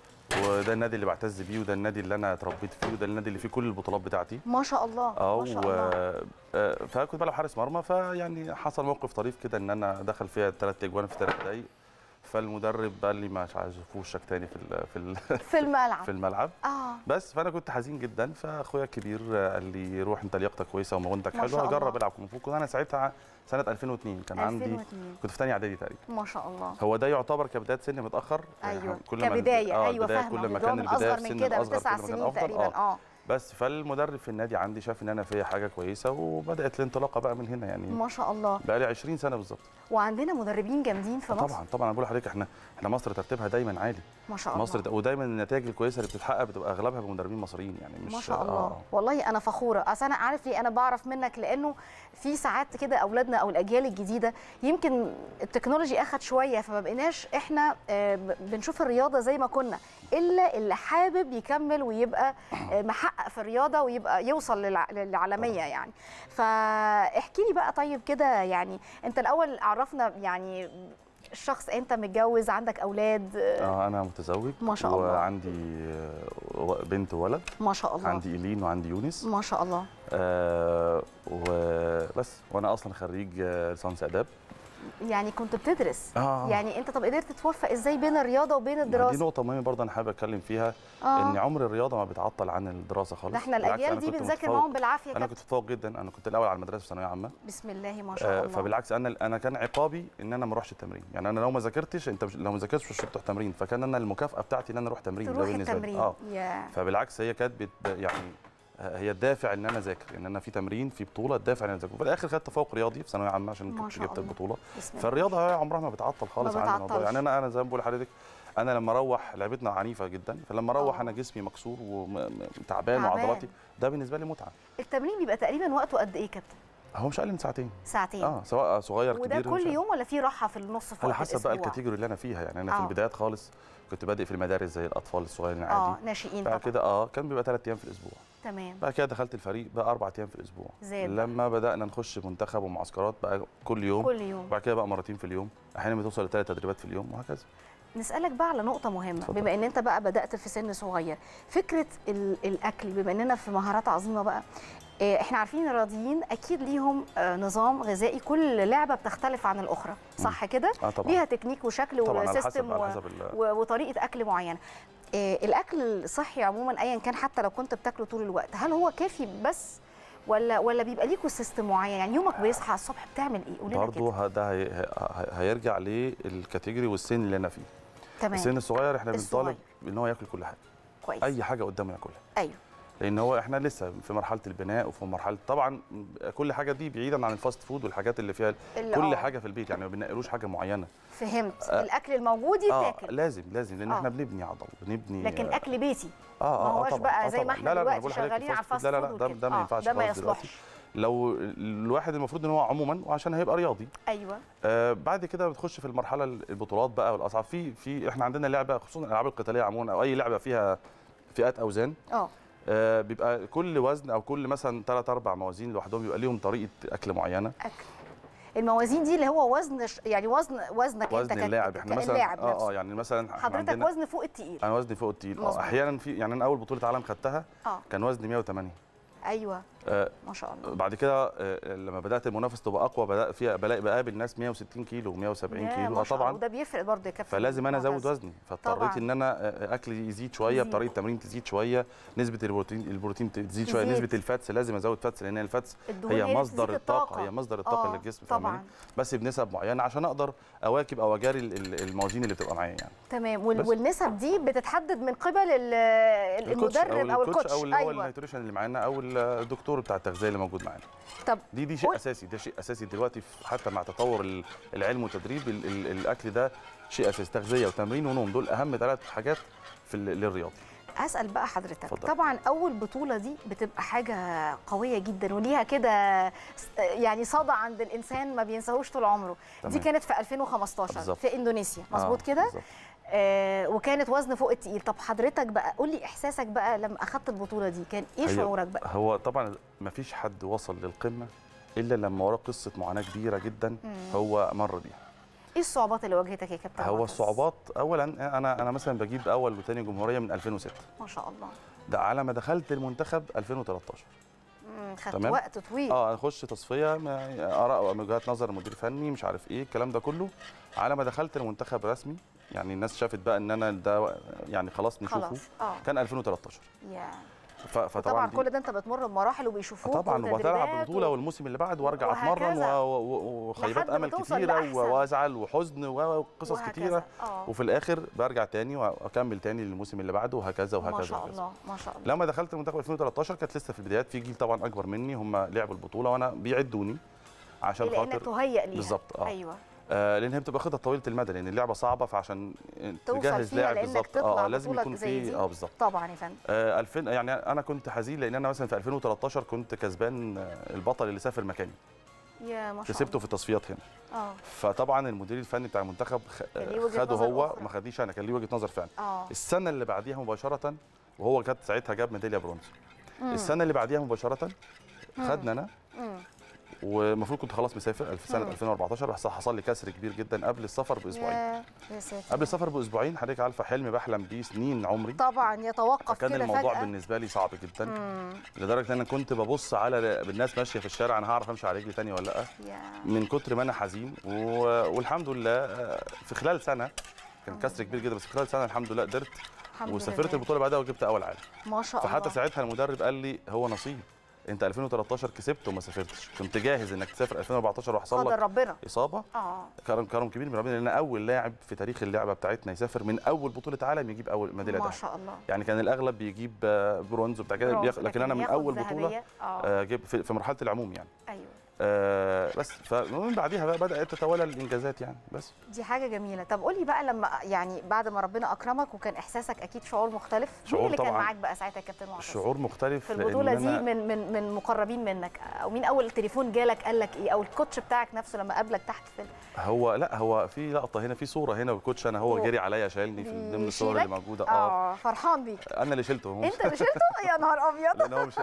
S3: وده النادي اللي بعتز بيه وده النادي اللي انا اتربيت فيه وده النادي اللي فيه كل البطولات بتاعتي
S1: ما شاء الله
S3: اه
S1: ما شاء
S3: و...
S1: الله
S3: آه، فكنت بلعب حارس مرمى فيعني حصل موقف طريف كده ان انا دخل فيها ثلاث اجوان في ثلاث دقايق فالمدرب قال لي مش عايز اشوفوشك تاني في ال- في ال-
S1: في الملعب
S3: في الملعب
S1: اه
S3: بس فانا كنت حزين جدا فاخويا الكبير قال لي روح انت لياقتك كويسه وموهبتك
S1: ما شاء
S3: حلوه
S1: الله.
S3: جرب العب كونغ فو كنت انا ساعتها سنه 2002 كان عندي
S1: 2002
S3: كنت في ثانيه اعدادي تقريبا
S1: ما شاء الله
S3: هو ده يعتبر كبدايه سن متاخر يعني
S1: ايوه
S3: كل ما
S1: كبدايه
S3: آه،
S1: ايوه
S3: البداية
S1: فاهمه
S3: كل ما
S1: اللي هو
S3: كان
S1: من
S3: البدايه
S1: اصغر
S3: في
S1: من
S3: سن
S1: كده من
S3: الاصغر
S1: تسع
S3: كل ما كان
S1: سنين
S3: افضل
S1: تقريبا
S3: اه
S1: اه
S3: بس فالمدرب في النادي عندي شاف ان انا فيا حاجه كويسه وبدات الانطلاقه بقى من هنا يعني
S1: ما شاء الله
S3: بقى لي 20 سنه بالظبط
S1: وعندنا مدربين جامدين في مصر
S3: طبعا طبعا انا بقول لحضرتك احنا احنا مصر ترتيبها دايما عالي
S1: ما شاء الله
S3: مصر ودايما النتائج الكويسه اللي بتتحقق بتبقى اغلبها بمدربين مصريين يعني مش
S1: ما شاء الله
S3: آه.
S1: والله انا فخوره اصل انا عارف ليه انا بعرف منك لانه في ساعات كده اولادنا او الاجيال الجديده يمكن التكنولوجي اخد شويه فما بقيناش احنا آه، ب- بنشوف الرياضه زي ما كنا الا اللي حابب يكمل ويبقى آه، محقق في الرياضه ويبقى يوصل للع- للعالميه يعني فاحكي لي بقى طيب كده يعني انت الاول عرفنا يعني الشخص انت متجوز عندك اولاد آه،
S3: اه انا متزوج
S1: ما شاء الله.
S3: وعندي آه، بنت وولد
S1: ما شاء الله
S3: عندي ايلين وعندي يونس
S1: ما شاء الله
S3: آه وبس وانا اصلا خريج آه، ليسانس اداب
S1: يعني كنت بتدرس
S3: اه
S1: يعني انت طب قدرت توفق ازاي بين الرياضه وبين
S3: دي
S1: الدراسه
S3: نقطة مهمة برضه أنا حابب أتكلم فيها
S1: اه
S3: إن عمر الرياضة ما بيتعطل عن الدراسة خالص
S1: ده احنا
S3: بالعكس
S1: الاجيال
S3: أنا
S1: دي
S3: كنت
S1: بنذاكر
S3: متفوق.
S1: معاهم بالعافيه
S3: أنا
S1: كده
S3: كنت متفوق جدا أنا كنت الأول على المدرسة في ثانوية عامة
S1: بسم الله ما شاء
S3: آه
S1: الله
S3: فبالعكس أنا أنا كان عقابي إن أنا ما أروحش التمرين يعني أنا لو ما ذاكرتش أنت مش لو ما ذاكرتش مش هتروح تمرين فكان أنا المكافأة بتاعتي إن أنا أروح تمرين ده
S1: تروح
S3: بالنسبة لي.
S1: التمرين
S3: اه
S1: يا
S3: فبالعكس هي كانت بت يعني آه، هي الدافع ان انا اذاكر ان انا في تمرين في بطوله الدافع ان انا اذاكر في الاخر خدت تفوق رياضي في ثانويه عامه عشان
S1: ما
S3: كنت
S1: شاء
S3: جبت
S1: الله.
S3: البطوله
S1: بسم الله
S3: فالرياضه هي عمرها ما بتعطل خالص
S1: ما
S3: عن الموضوع
S1: بتعطلش.
S3: يعني انا انا زي ما بقول لحضرتك انا لما اروح لعبتنا عنيفه جدا فلما اروح
S1: آه.
S3: انا جسمي مكسور وتعبان
S1: تعبان.
S3: وعضلاتي ده بالنسبه لي متعه
S1: التمرين بيبقى تقريبا وقته قد ايه يا كابتن
S3: هو مش اقل من ساعتين
S1: ساعتين
S3: اه سواء صغير
S1: وده
S3: كبير
S1: كل
S3: مش-
S1: يوم ولا في راحه في النص في
S3: على
S1: وقت
S3: حسب بقى
S1: الأسبوع؟
S3: الكاتيجوري اللي انا فيها يعني انا
S1: آه.
S3: في البدايات خالص كنت بادئ في المدارس زي الاطفال الصغيرين
S1: اه
S3: عادي
S1: ناشئين
S3: بعد
S1: طبعا
S3: كده اه كان بيبقى ثلاث ايام في الاسبوع
S1: تمام
S3: بعد كده دخلت الفريق بقى اربع ايام في الاسبوع
S1: زاد.
S3: لما بدانا نخش منتخب ومعسكرات بقى كل يوم
S1: كل يوم
S3: وبعد كده بقى مرتين في اليوم احيانا بتوصل لثلاث تدريبات في اليوم وهكذا
S1: نسألك بقى على نقطة مهمة
S3: اتفضل.
S1: بما ان انت بقى بدأت في سن صغير فكرة ال- الاكل بما اننا في مهارات عظيمة بقى آه، احنا عارفين الرياضيين اكيد ليهم آه، نظام غذائي كل لعبة بتختلف عن الاخرى صح كده
S3: اه طبعا
S1: ليها تكنيك وشكل
S3: طبعا على
S1: وسيستم
S3: حسب على
S1: و...
S3: حسب ال-
S1: و- وطريقة اكل معينة آه، الاكل الصحي عموما ايا كان حتى لو كنت بتاكله طول الوقت هل هو كافي بس ولا ولا بيبقى ليكوا سيستم معين يعني يومك بيصحى الصبح بتعمل ايه قول لنا
S3: برضه
S1: كده
S3: ه- ده هي- هي- هيرجع للكاتيجوري والسن اللي انا فيه
S1: تمام
S3: السن الصغير احنا
S1: الصغير.
S3: بنطالب ان هو ياكل كل حاجه
S1: كويس
S3: اي حاجه قدامه ياكلها
S1: ايوه
S3: لان هو احنا لسه في مرحله البناء وفي مرحله طبعا كل حاجه دي بعيدا عن الفاست فود والحاجات اللي فيها
S1: اللي
S3: كل
S1: آه.
S3: حاجه في البيت يعني ما بنقلوش حاجه معينه
S1: فهمت
S3: آه.
S1: الاكل الموجود
S3: اه
S1: يتاكل
S3: لازم لازم لان
S1: آه.
S3: احنا بنبني عضل بنبني
S1: لكن اكل بيتي
S3: اه اه
S1: ما
S3: آه
S1: هوش
S3: طبعاً،
S1: بقى
S3: آه
S1: زي ما
S3: طبعاً.
S1: احنا
S3: لا لا
S1: دلوقتي
S3: أنا بقول لحضرتك
S1: شغالين على
S3: الفاست فود-
S1: الفاست
S3: لا لا
S1: فود
S3: لا ده,
S1: وكده.
S3: ده ما
S1: آه،
S3: ينفعش
S1: ده ما
S3: خالص دلوقتي
S1: يصلحش
S3: لو الواحد المفروض ان هو عموما وعشان هيبقى رياضي
S1: ايوه
S3: آه بعد كده بتخش في المرحله البطولات بقى والاصعب في في احنا عندنا لعبه خصوصا الالعاب القتاليه عموما او اي لعبه فيها فئات اوزان
S1: اه
S3: آه بيبقى كل وزن او كل مثلا ثلاث اربع موازين لوحدهم بيبقى ليهم طريقه اكل معينه
S1: اكل الموازين دي اللي هو وزن ش... يعني وزن وزنك انت
S3: وزن
S1: ك-
S3: اللاعب احنا مثلا
S1: كاللاعب
S3: اه اه
S1: نفسه
S3: يعني مثلا إحنا
S1: حضرتك
S3: عندنا
S1: وزن فوق التقيل
S3: انا وزني فوق التقيل
S1: مظبوط.
S3: اه احيانا في يعني انا اول بطوله عالم خدتها
S1: اه
S3: كان وزني 108
S1: ايوه
S3: آه
S1: ما شاء الله
S3: بعد كده آه لما بدات المنافسه تبقى اقوى بدأ فيها بلاقي بقابل ناس 160 كيلو و170
S1: يا
S3: كيلو
S1: ما
S3: اه
S1: شاء الله
S3: طبعا
S1: وده بيفرق برضه يا كابتن
S3: فلازم انا ازود
S1: معتز.
S3: وزني فاضطريت
S1: طبعاً.
S3: ان انا آه، اكلي يزيد شويه
S1: يزيد.
S3: بطريقه تمرين تزيد شويه نسبه البروتين البروتين تزيد شويه
S1: تزيد.
S3: نسبه الفاتس لازم ازود فاتس لان الفاتس
S1: الدهون
S3: هي
S1: اللي
S3: مصدر
S1: بتزيد
S3: الطاقه هي مصدر الطاقه
S1: آه،
S3: للجسم
S1: طبعا
S3: فاهماني؟ بس بنسب معينه عشان اقدر اواكب او اجاري ال- ال- الموازين اللي بتبقى معايا يعني
S1: تمام وال...
S3: بس.
S1: والنسب دي بتتحدد من قبل ال-
S3: الكوتش
S1: المدرب او الكوتش
S3: او اللي هو
S1: ايوه
S3: النيوتريشن اللي معانا او الدكتور بتاع التغذيه اللي موجود معانا
S1: طب
S3: دي دي شيء
S1: قول-
S3: اساسي ده شيء اساسي دلوقتي في- حتى مع تطور ال- العلم والتدريب ال ال الاكل ده شيء اساسي تغذيه وتمرين ونوم دول اهم ثلاث حاجات في ال- للرياضه
S1: اسال بقى حضرتك
S3: اتفضل.
S1: طبعا اول بطوله دي بتبقى حاجه قويه جدا وليها كده س- يعني صدى عند الانسان ما بينساهوش طول عمره دي
S3: تمام.
S1: كانت في 2015
S3: بالظبط.
S1: في اندونيسيا مظبوط
S3: آه،
S1: كده
S3: بالظبط.
S1: آه وكانت وزن فوق التقيل طب حضرتك بقى قول لي احساسك بقى لما اخدت البطوله دي كان ايه
S3: هي-
S1: شعورك بقى
S3: هو طبعا ما فيش حد وصل للقمه الا لما وراه قصه معاناه كبيره جدا
S1: مم.
S3: هو مر بيها
S1: ايه الصعوبات اللي واجهتك يا كابتن
S3: هو
S1: معتز؟
S3: الصعوبات اولا انا انا مثلا بجيب اول وثاني جمهوريه من 2006
S1: ما شاء الله
S3: ده على ما دخلت المنتخب 2013
S1: مم، خدت
S3: تمام.
S1: وقت طويل
S3: اه اخش تصفيه ما- اراء وجهات نظر مدير فني مش عارف ايه الكلام ده كله على ما دخلت المنتخب رسمي يعني الناس شافت بقى ان انا ده يعني خلاص نشوفه
S1: خلاص اه
S3: كان 2013
S1: يا
S3: ف- فطبعا
S1: طبعا
S3: دي-
S1: كل ده انت بتمر بمراحل وبيشوفوك
S3: طبعا وبلعب
S1: وتدريبات
S3: بطوله
S1: و-
S3: والموسم اللي بعد وارجع
S1: وهكذا.
S3: اتمرن و- و- و- وخيبات
S1: لحد ما
S3: امل
S1: توصل
S3: كتيره
S1: لأحسن.
S3: و- وازعل وحزن وقصص
S1: وهكذا.
S3: كتيره
S1: اه
S3: وفي الاخر برجع تاني واكمل تاني للموسم اللي بعده وهكذا وهكذا
S1: ما شاء
S3: وهكذا.
S1: الله ما شاء الله
S3: لما دخلت المنتخب 2013 كانت لسه في البدايات في جيل طبعا اكبر مني هم لعبوا البطوله وانا بيعدوني عشان
S1: إيه لانك
S3: خاطر
S1: تهيئ ليها
S3: بالظبط اه
S1: ايوه
S3: آه لان هي بتبقى خطه طويله المدى لان اللعبه صعبه فعشان
S1: توصل
S3: تجهز
S1: فيها
S3: لاعب
S1: لانك
S3: بالظبط
S1: تطلع
S3: اه لازم
S1: بطولة
S3: يكون
S1: زي
S3: في
S1: دي.
S3: اه بالظبط
S1: طبعا يا فندم
S3: آه 2000 يعني انا كنت حزين لان انا مثلا في 2013 كنت كسبان آه، البطل اللي سافر مكاني
S1: يا ما شاء
S3: كسبته
S1: الله
S3: في التصفيات هنا
S1: اه
S3: فطبعا المدير الفني بتاع المنتخب خ-
S1: كان ليه وجهة
S3: خده
S1: نظر
S3: هو
S1: أخرى.
S3: ما خدنيش انا كان ليه وجهه نظر فعلا
S1: اه
S3: السنه اللي بعديها مباشره وهو كانت ساعتها جاب ميداليه برونز
S1: مم.
S3: السنه اللي بعديها مباشره خدنا انا
S1: مم.
S3: والمفروض كنت خلاص مسافر في سنه
S1: مم.
S3: 2014 بس حصل لي كسر كبير جدا قبل السفر باسبوعين
S1: يا يا ساتر
S3: قبل السفر باسبوعين حضرتك عارفه حلم بحلم بيه سنين عمري
S1: طبعا يتوقف
S3: فكان
S1: كده
S3: الموضوع
S1: فجأة
S3: بالنسبه لي صعب جدا
S1: مم.
S3: لدرجه ان انا كنت ببص على الناس ماشيه في الشارع انا هعرف امشي على رجلي تاني ولا لا
S1: يا
S3: من كتر ما انا حزين و... والحمد لله آه، في خلال سنه كان كسر كبير جدا بس في خلال سنه الحمد لله قدرت
S1: الحمد
S3: وسافرت
S1: لله.
S3: البطوله بعدها وجبت اول عالم
S1: ما شاء الله
S3: فحتى ساعتها المدرب قال لي هو نصيب انت 2013 كسبت وما سافرتش كنت جاهز انك تسافر 2014 وحصل
S1: قدر
S3: لك
S1: ربنا
S3: اصابه
S1: اه
S3: كرم كرم كبير من ربنا لان اول لاعب في تاريخ اللعبه بتاعتنا يسافر من اول بطوله عالم يجيب اول ميداليه
S1: ما
S3: دهب
S1: شاء الله
S3: يعني كان الاغلب بيجيب آه، برونز وبتاع كده
S1: برافو.
S3: بياخ- لكن انا من
S1: ياخد
S3: اول بطوله
S1: ذهبية. اه
S3: آه، جيب في في مرحله العموم يعني
S1: ايوه
S3: آه بس فمن بعديها بقى بدات تتوالى الانجازات يعني بس
S1: دي حاجه جميله طب قولي بقى لما يعني بعد ما ربنا اكرمك وكان احساسك اكيد شعور مختلف مين
S3: شعور
S1: اللي كان
S3: طبعاً.
S1: معاك بقى ساعتها يا كابتن معتز
S3: الشعور مختلف
S1: في
S3: لأن
S1: البطوله دي
S3: أنا-
S1: من من من مقربين منك او مين اول تليفون جالك قال لك ايه او الكوتش بتاعك نفسه لما قابلك تحت في ال-
S3: هو لا هو في لقطه هنا في صوره هنا والكوتش انا هو
S1: هو
S3: جري عليا شايلني في ضمن الصور اللي
S1: بيشيلك؟
S3: موجوده اه
S1: اه فرحان بيك
S3: انا اللي شلته هو
S1: انت اللي شلته يا نهار ابيض
S3: لان هو مش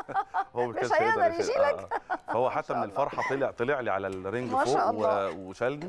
S3: هو
S1: مش
S3: كانش
S1: هيقدر
S3: يشيل-
S1: يشيلك.
S3: آه، آه. فهو حتى
S1: شاء
S3: من
S1: الله.
S3: الفرحه طلع طلع لي على الرينج
S1: ما شاء
S3: فوق
S1: الله.
S3: و- وشالني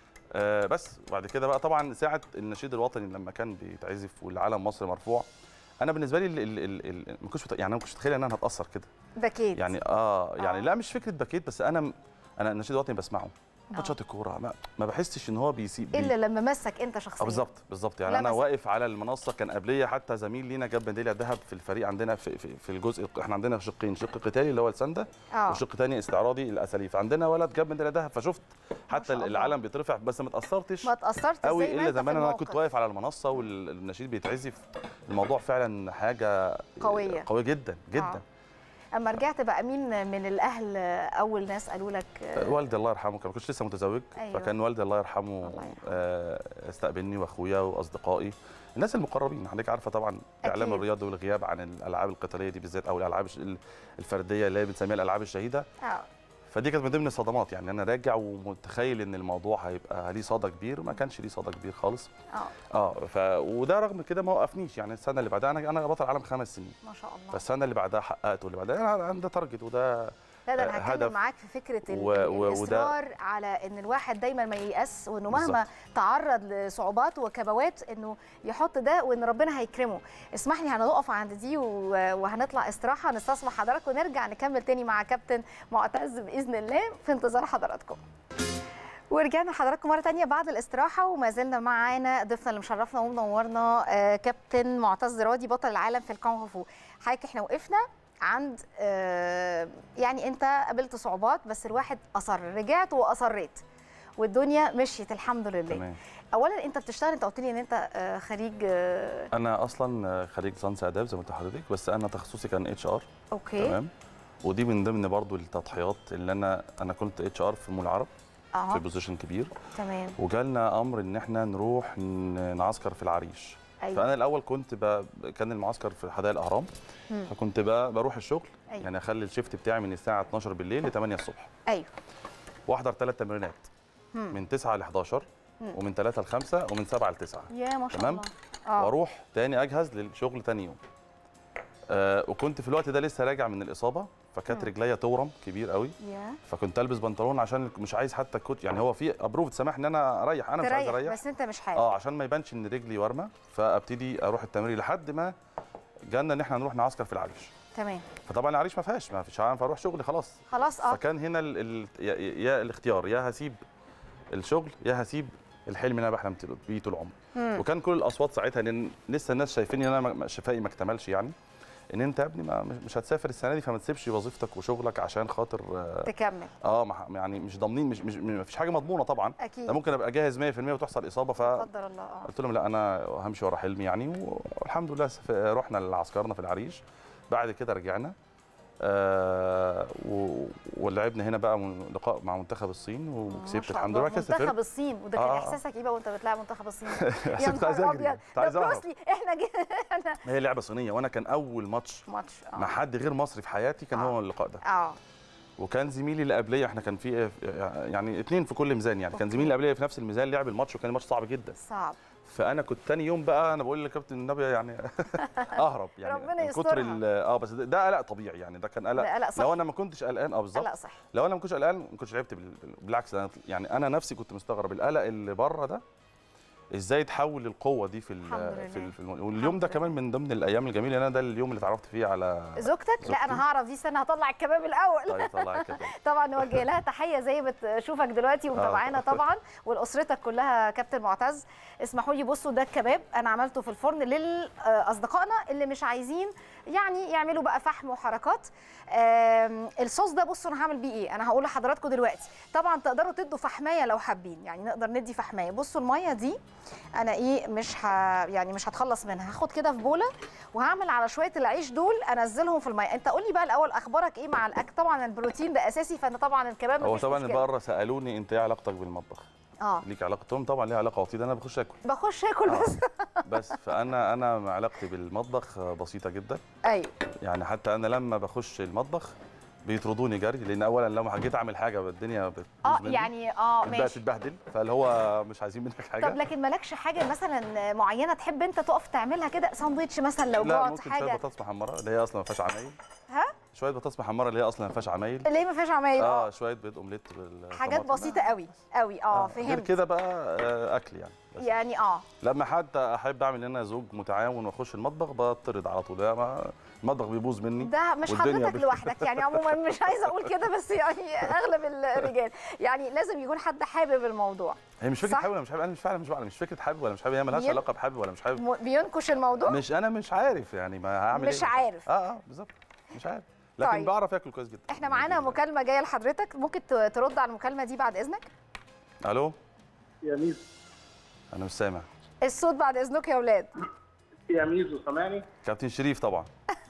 S3: آه بس وبعد كده بقى طبعا ساعه النشيد الوطني لما كان بيتعزف والعلم مصر مرفوع انا بالنسبه لي ال- ال- ال- ال- ما كنتش مت- يعني انا ما كنتش متخيل ان انا هتاثر كده
S1: بكيت
S3: يعني اه يعني
S1: آه.
S3: لا مش فكره بكيت بس انا انا النشيد الوطني بسمعه ماتشات الكوره ما, ما بحسش ان هو بيسيب بي-
S1: الا لما مسك انت
S3: اه
S1: شخصيا
S3: بالظبط بالظبط يعني
S1: لا
S3: انا
S1: بس-
S3: واقف على المنصه كان قبليه حتى زميل لينا جاب ميداليه ذهب في الفريق عندنا في, في, في الجزء احنا عندنا شقين شق قتالي اللي هو السنده
S1: اه
S3: وشق تاني استعراضي الاساليب عندنا ولد جاب ميداليه ذهب فشفت حتى
S1: شاء الله.
S3: العلم بيترفع بس ما اتاثرتش
S1: ما اتاثرت
S3: قوي
S1: زي ما
S3: الا
S1: انت في
S3: زمان انا
S1: الموقف.
S3: كنت واقف على المنصه والنشيد بيتعزف الموضوع فعلا حاجه
S1: قوية.
S3: قويه جدا جدا
S1: آه. اما رجعت بقى مين من الاهل اول ناس قالوا لك آه،
S3: والدي الله يرحمه كان ما كنتش لسه متزوج
S1: أيوة.
S3: فكان والدي الله يرحمه
S1: الله يرحمه.
S3: آه، استقبلني واخويا واصدقائي الناس المقربين حضرتك عارفه طبعا اعلام
S1: أكيد.
S3: الرياضه والغياب عن الالعاب القتاليه دي بالذات او الالعاب الش- الفرديه اللي هي بنسميها الالعاب الشهيده
S1: اه
S3: فدي كانت من ضمن الصدمات يعني انا راجع ومتخيل ان الموضوع هيبقى ليه صدى كبير ما كانش ليه صدى كبير خالص
S1: اه
S3: اه ف وده رغم كده ما وقفنيش يعني السنه اللي بعدها انا انا بطل عالم خمس سنين
S1: ما شاء الله
S3: فالسنه اللي بعدها حققت واللي بعدها انا عندي تارجت وده
S1: لا ده انا هتكلم
S3: هدف.
S1: معاك في فكره ال-
S3: و- و- وده-
S1: الاصرار على ان الواحد دايما ما ييأس وانه مهما
S3: بالظبط.
S1: تعرض لصعوبات وكبوات انه يحط ده وان ربنا هيكرمه اسمح لي هنقف عند دي و- وهنطلع استراحه نستصبح حضراتكم ونرجع نكمل تاني مع كابتن معتز باذن الله في انتظار حضراتكم ورجعنا لحضراتكم مره تانية بعد الاستراحه وما زلنا معانا ضيفنا اللي مشرفنا ومنورنا آه، كابتن معتز راضي بطل العالم في الكونغ فو حضرتك احنا وقفنا عند آه، يعني انت قابلت صعوبات بس الواحد اصر رجعت واصريت والدنيا مشيت الحمد لله
S3: تمام
S1: اولا انت بتشتغل انت قلت لي ان انت آه، خريج آه،
S3: انا اصلا خريج ليسانس اداب زي ما قلت لحضرتك بس انا تخصصي كان اتش ار
S1: اوكي
S3: تمام ودي من ضمن برضو التضحيات اللي انا انا كنت اتش ار في مول العرب في
S1: اه
S3: بوزيشن كبير
S1: تمام
S3: وجالنا امر ان احنا نروح ن- نعسكر في العريش
S1: ايوه
S3: فانا الاول كنت ب... كان المعسكر في حدائق الاهرام
S1: مم.
S3: فكنت ب... بروح الشغل
S1: أيوة.
S3: يعني اخلي الشيفت بتاعي من الساعه 12 بالليل ل 8 الصبح
S1: ايوه
S3: واحضر ثلاث تمرينات
S1: مم.
S3: من 9 ل 11
S1: مم.
S3: ومن 3 ل 5 ومن 7 ل 9
S1: يا ما شاء
S3: تمام.
S1: الله اه
S3: واروح تاني اجهز للشغل تاني يوم آه وكنت في الوقت ده لسه راجع من الاصابه فكانت
S1: مم.
S3: رجليا تورم كبير قوي
S1: يا
S3: فكنت البس بنطلون عشان مش عايز حتى كوت يعني هو في ابروف سماح ان انا اريح انا مش عايز
S1: تريح
S3: اريح
S1: بس انت مش حابب
S3: اه عشان ما يبانش ان رجلي ورمه فابتدي اروح التمرين لحد ما جالنا ان احنا نروح نعسكر في العريش
S1: تمام
S3: فطبعا العريش ما فيهاش ما فيش عارف اروح شغلي خلاص
S1: خلاص اه
S3: فكان هنا ال ال يا, يا الاختيار يا هسيب الشغل يا هسيب الحلم اللي انا بحلم بيه طول عمري
S1: مم.
S3: وكان كل الاصوات ساعتها لان لسه الناس شايفين ان انا ما- شفائي ما اكتملش يعني ان انت يا ابني ما مش- مش هتسافر السنه دي فما تسيبش وظيفتك وشغلك عشان خاطر اه,
S1: تكمل
S3: آه ما ح- يعني مش ضامنين مش مش ما فيش حاجه مضمونه طبعا
S1: اكيد
S3: أنا ممكن ابقى جاهز 100% وتحصل اصابه ف
S1: قدر الله اه
S3: قلت لهم لا انا همشي ورا حلمي يعني والحمد لله سف- رحنا لعسكرنا في العريش بعد كده رجعنا آه و- ولعبنا هنا بقى من- لقاء مع منتخب الصين
S1: ما
S3: وكسبت
S1: شاء
S3: الحمد
S1: الله.
S3: لله كده
S1: منتخب
S3: سافرت
S1: الصين وده كان
S3: آه، آه.
S1: احساسك ايه بقى وانت بتلعب منتخب الصين يا
S3: حسيت كنت عايز
S1: نهار
S3: أجري،
S1: ابيض
S3: كنت
S1: ده
S3: عايز أهرب.
S1: بروسلي احنا جينا
S3: هي لعبه صينيه وانا كان اول ماتش
S1: ماتش اه
S3: مع حد غير مصري في حياتي كان
S1: آه.
S3: هو اللقاء ده
S1: اه
S3: وكان زميلي اللي قبليه احنا كان في يعني اثنين في كل ميزان يعني كان
S1: أوكي.
S3: زميلي اللي قبليه في نفس الميزان لعب الماتش وكان الماتش صعب جدا
S1: صعب
S3: فانا كنت تاني يوم بقى انا بقول لكابتن النبي يعني اهرب يعني
S1: ربنا
S3: من كتر
S1: يسترها.
S3: ال- اه بس ده, ده قلق طبيعي يعني ده كان قلق
S1: ده قلق صح
S3: لو انا ما كنتش قلقان اه بالظبط
S1: لا صح
S3: لو انا ما كنتش قلقان ما كنتش لعبت بال- بال- بالعكس أنا يعني انا نفسي كنت مستغرب القلق اللي بره ده ازاي تحول القوه دي في
S1: الحمد
S3: ال-
S1: لله.
S3: في, ال- في الم- واليوم ده
S1: الحمد
S3: كمان من ضمن الايام الجميله انا ده اليوم اللي اتعرفت فيه على
S1: زوجتك لا
S3: زوجتي.
S1: انا هعرف دي استنى هطلع الكباب الاول
S3: طيب طلع كده
S1: طبعا نوجه لها تحيه زي بتشوفك دلوقتي ومتابعانا
S3: آه.
S1: طبعا ولاسرتك كلها كابتن معتز اسمحوا لي بصوا ده الكباب انا عملته في الفرن لاصدقائنا اللي مش عايزين يعني يعملوا بقى فحم وحركات آم، الصوص ده بصوا انا هعمل بيه ايه انا هقول لحضراتكم دلوقتي طبعا تقدروا تدوا فحمايه لو حابين يعني نقدر ندي فحمايه بصوا الميه دي انا ايه مش ه... يعني مش هتخلص منها هاخد كده في بوله وهعمل على شويه العيش دول انزلهم في الميه انت قول لي بقى الاول اخبارك ايه مع الاكل طبعا البروتين ده اساسي فانا طبعا الكباب
S3: هو
S1: مفيش
S3: طبعا
S1: مشكلة.
S3: بره سالوني انت ايه علاقتك بالمطبخ
S1: اه
S3: ليك علاقه قلت لهم طبعا ليها علاقه وطيده انا بخش اكل
S1: بخش اكل
S3: آه.
S1: بس
S3: بس فانا انا علاقتي بالمطبخ بسيطه جدا
S1: ايوه
S3: يعني حتى انا لما بخش المطبخ بيطردوني جري لان اولا لما جيت اعمل حاجه الدنيا بتبوظ
S1: اه
S3: مني.
S1: يعني اه
S3: بتبقى
S1: ماشي
S3: تتبهدل فاللي هو مش عايزين منك حاجه
S1: طب لكن مالكش حاجه مثلا معينه تحب انت تقف تعملها كده ساندوتش مثلا لو
S3: لا
S1: جوعت
S3: ممكن شويه
S1: حاجه
S3: بطاطس محمره اللي هي اصلا ما فيهاش عمايل
S1: ها
S3: شويه بطاطس محمره اللي هي اصلا ما فيهاش عمايل
S1: ليه ما فيهاش عمايل
S3: اه شويه بيض اومليت بالطماطم
S1: حاجات بسيطه قوي قوي اه
S3: غير
S1: فهمت
S3: كده بقى آه، اكل يعني بس.
S1: يعني اه
S3: لما حتى احب اعمل ان انا زوج متعاون واخش المطبخ بطرد على طول لا، ما- المطبخ بيبوظ مني
S1: ده مش
S3: والدنيا
S1: حضرتك
S3: بت-
S1: لوحدك يعني عموما مش عايزه اقول كده بس يعني اغلب الرجال يعني لازم يكون حد حابب الموضوع
S3: هي مش فكره
S1: صح؟
S3: حابب ولا مش حابب انا مش فعلا مش بعرف مش فكره حابب ولا مش حابب هي مالهاش
S1: بين-
S3: علاقه بحابب ولا مش حابب
S1: م- بينكش الموضوع
S3: مش انا مش عارف يعني ما هعمل
S1: مش
S3: ايه
S1: عارف.
S3: اه اه بالظبط مش عارف لكن
S1: طيب.
S3: بعرف اكل كويس جدا
S1: احنا معانا مكالمه جايه لحضرتك ممكن ت- ترد على المكالمه دي بعد اذنك
S3: الو
S4: يا ميزو
S3: انا مش سامع
S1: الصوت بعد اذنك يا اولاد
S4: يا ميزو سامعني؟
S3: كابتن شريف طبعا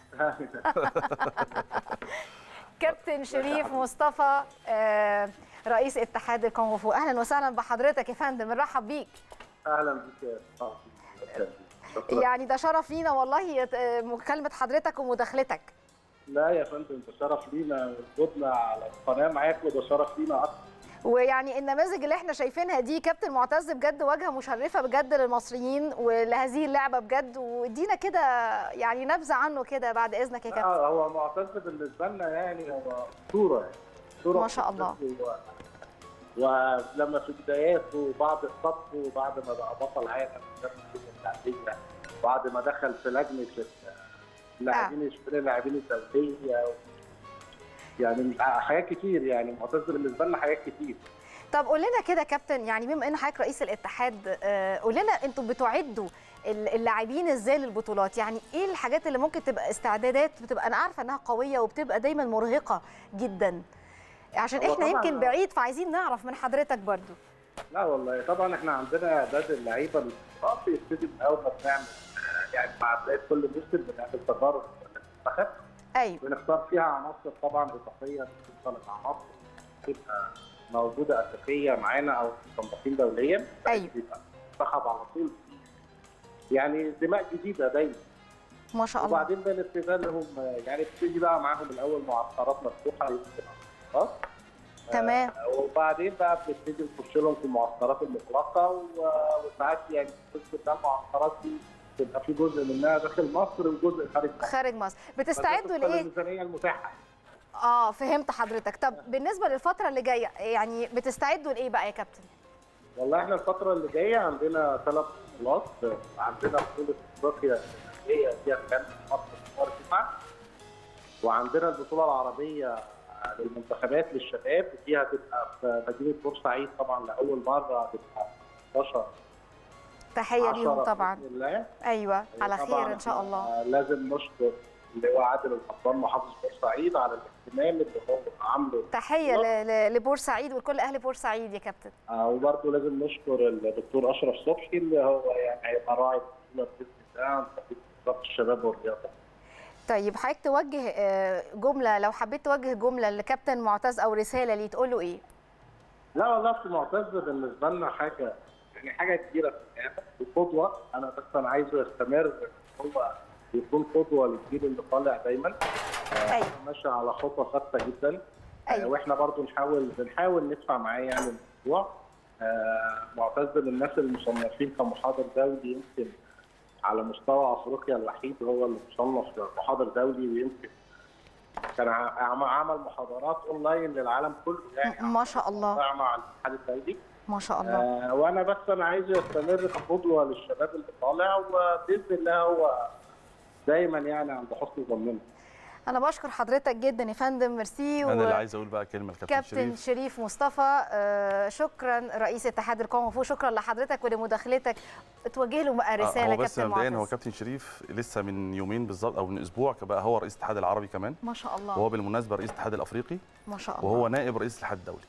S1: كابتن شريف مصطفى آه، رئيس اتحاد الكونغ فو اهلا وسهلا بحضرتك يا فندم بنرحب بيك
S4: اهلا بك يا صاحبي شكرا
S1: يعني ده شرف لينا والله آه، مكالمه حضرتك ومداخلتك
S4: لا يا فندم ده شرف لينا وجودنا على القناه معاك وده شرف لينا اكتر
S1: ويعني النماذج اللي احنا شايفينها دي كابتن معتز بجد واجهه مشرفه بجد للمصريين ولهذه اللعبه بجد وادينا كده يعني نبذه عنه كده بعد اذنك يا كابتن
S4: آه هو معتز بالنسبه لنا يعني هو اسطوره يعني اسطوره
S1: ما شاء الله.
S4: و... ولما في بداياته بعد اصابته وبعد ما بقى بطل عالم في التعديه بعد ما دخل في لجنه اللاعبين اشتري اللاعبين الدوليه يعني مش- حاجات كتير يعني معتز بالنسبه لنا حاجات كتير
S1: طب قول لنا كده كابتن يعني بما ان حضرتك رئيس الاتحاد آه، قول لنا انتوا بتعدوا ال- اللاعبين ازاي للبطولات يعني ايه الحاجات اللي ممكن تبقى استعدادات بتبقى انا عارفه انها قويه وبتبقى دايما مرهقه جدا عشان
S4: هو
S1: احنا
S4: طبعاً-
S1: يمكن بعيد فعايزين نعرف من حضرتك برضو
S4: لا والله طبعا احنا عندنا اعداد اللعيبه للبطولات بيبتدي من اول ما بنعمل آه، يعني مع بدايه كل موسم بنعمل تجارب للمنتخب
S1: ايوه
S4: بنختار فيها عناصر طبعا اضافيه بتوصل العناصر تبقى موجوده اساسيه معانا او مصنفين دوليا
S1: أيوة.
S4: بيبقى المنتخب على طول يعني دماء جديده دايما
S1: ما شاء الله
S4: وبعدين بنبتدي لهم يعني بتيجي بقى معاهم الاول معسكرات مفتوحه يمكن معسكرات
S1: تمام
S4: آه، وبعدين بقى بنبتدي نخش لهم في المعسكرات المغلقه و- وساعات يعني جزء من المعسكرات دي بيبقى في جزء منها داخل مصر وجزء خارج مصر
S1: خارج مصر بتستعدوا
S4: فده
S1: لايه
S4: الميزانيه المتاحه
S1: اه فهمت حضرتك طب بالنسبه للفتره اللي جايه يعني بتستعدوا لايه بقى يا كابتن
S4: والله احنا الفتره اللي جايه عندنا ثلاث بطولات عندنا بطوله افريقيا هي فيها كان مصر في شهر تسعه وعندنا البطوله العربيه للمنتخبات للشباب فيها تبقى في مدينه بورسعيد طبعا لاول مره تبقى 11
S1: تحيه ليهم
S4: 10
S1: طبعا
S4: بإذن الله
S1: ايوه على
S4: طبعاً
S1: خير ان شاء
S4: إحنا
S1: الله
S4: لازم نشكر اللي هو عادل القبطان محافظ بورسعيد على الاهتمام اللي هو عامله
S1: تحيه ل- ل- لبورسعيد ولكل اهل بورسعيد يا كابتن
S4: آه، وبرضه لازم نشكر الدكتور اشرف صبحي اللي هو يعني هيبقى راعي البطوله باذن الله عن طريق وزاره الشباب والرياضه.
S1: طيب حضرتك توجه آه، جمله لو حبيت توجه جمله لكابتن معتز او رساله ليه تقول له ايه
S4: لا والله في معتز بالنسبه لنا حاجه يعني حاجه كبيره في الحياه وقدوه انا بس انا عايزه يستمر هو يكون قدوه للجيل اللي طالع دايما
S1: ايوه
S4: ماشي على خطوه ثابته جدا آه،
S1: أيوة.
S4: واحنا برضو نحاول بنحاول ندفع معاه يعني الموضوع آه، معتز من الناس المصنفين كمحاضر دولي يمكن على مستوى افريقيا الوحيد هو اللي مصنف محاضر دولي ويمكن كان ع- عمل محاضرات اونلاين للعالم كله يعني
S1: ما شاء الله
S4: مع الاتحاد الدولي
S1: ما شاء الله
S4: آه، وانا بس انا عايزه يستمر كقدوه للشباب اللي طالع وباذن الله هو دايما يعني عند حسن ظننا
S1: انا بشكر حضرتك جدا يا فندم ميرسي
S3: انا اللي عايز اقول بقى كلمه لكابتن
S1: كابتن
S3: شريف
S1: شريف مصطفى آه، شكرا رئيس اتحاد الكونغ فو شكرا لحضرتك ولمداخلتك توجه له بقى
S3: آه،
S1: رساله
S3: هو بس
S1: كابتن
S3: مبدئيا هو
S1: معتز
S3: كابتن شريف لسه من يومين بالظبط او من اسبوع بقى هو رئيس الاتحاد العربي كمان
S1: ما شاء
S3: وهو
S1: الله
S3: بالمناسبه رئيس الاتحاد الافريقي
S1: ما شاء الله
S3: وهو نائب رئيس الاتحاد الدولي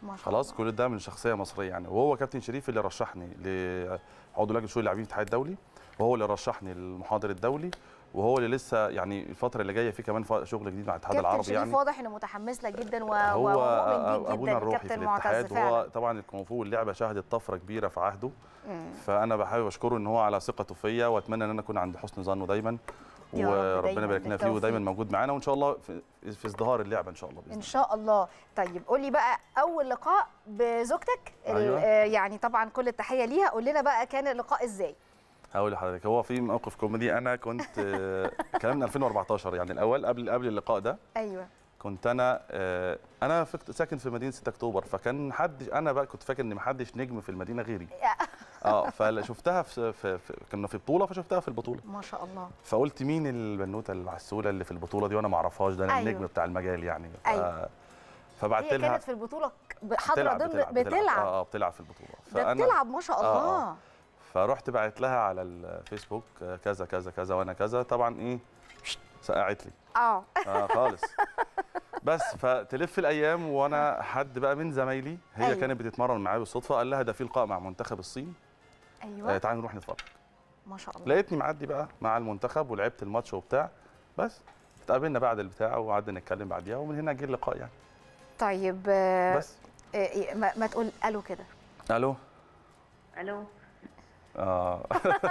S1: ما شاء
S3: خلاص
S1: الله.
S3: كل ده من شخصيه مصريه يعني وهو كابتن شريف اللي رشحني لعضو لجنه شؤون اللاعبين في الاتحاد الدولي وهو اللي رشحني للمحاضر الدولي وهو اللي لسه يعني الفتره اللي جايه في كمان ف- شغل جديد مع الاتحاد
S1: كابتن
S3: العربي
S1: شريف
S3: يعني
S1: واضح انه متحمس لك جدا و...
S3: هو
S1: ومؤمن بيك
S3: ابونا
S1: جدا
S3: الروحي في
S1: كابتن معتز
S3: الاتحاد وهو
S1: فعلا
S3: طبعا الكونغ فو واللعبه شهدت طفره كبيره في عهده
S1: مم.
S3: فانا بحاول اشكره ان هو على ثقته فيا واتمنى ان انا اكون عند حسن ظنه دايما
S1: يا رب دايماً
S3: وربنا يبارك لنا فيه
S1: بالتوفيق.
S3: ودايما موجود معانا وان شاء الله في, في ازدهار اللعبه ان شاء الله باذن
S1: ان
S3: الله
S1: شاء الله طيب قولي بقى اول لقاء بزوجتك ال-
S3: أيوة.
S1: آه، يعني طبعا كل التحيه ليها قول لنا بقى كان اللقاء ازاي
S3: هقول لحضرتك هو في موقف كوميدي انا كنت آه، كلام من 2014 يعني الاول قبل قبل اللقاء ده
S1: ايوه
S3: كنت انا آه، انا في- ساكن في مدينه 6 اكتوبر فكان حد انا بقى كنت فاكر ان محدش نجم في المدينه غيري اه فشفتها في, في, في كنا في بطوله فشفتها في البطوله
S1: ما شاء الله
S3: فقلت مين البنوته العسوله اللي في البطوله دي وانا ما اعرفهاش ده انا
S1: أيوة.
S3: النجم بتاع المجال يعني ف...
S1: أيوة.
S3: فبعت
S1: هي
S3: لها
S1: كانت في البطوله ك- حاضره
S3: بتلعب
S1: ضمن
S3: بتلعب,
S1: بتلعب
S3: اه اه بتلعب في البطوله
S1: ده بتلعب ما شاء
S3: آه،
S1: الله
S3: آه. فرحت بعت لها على الفيسبوك آه، كذا كذا كذا وانا كذا طبعا ايه سقعت لي
S1: اه
S3: اه خالص بس فتلف الايام وانا حد بقى من زمايلي هي
S1: أيوة.
S3: كانت بتتمرن معايا بالصدفه قال لها ده في لقاء مع منتخب الصين آه
S1: ايوه
S3: تعالي نروح نتفرج
S1: ما شاء الله
S3: لقيتني معدي بقى مع المنتخب ولعبت الماتش وبتاع بس اتقابلنا بعد البتاع وقعدنا نتكلم بعديها ومن هنا جه اللقاء يعني
S1: طيب آه،
S3: بس
S1: آه، ما, ما تقول الو كده
S3: الو
S2: الو
S3: اه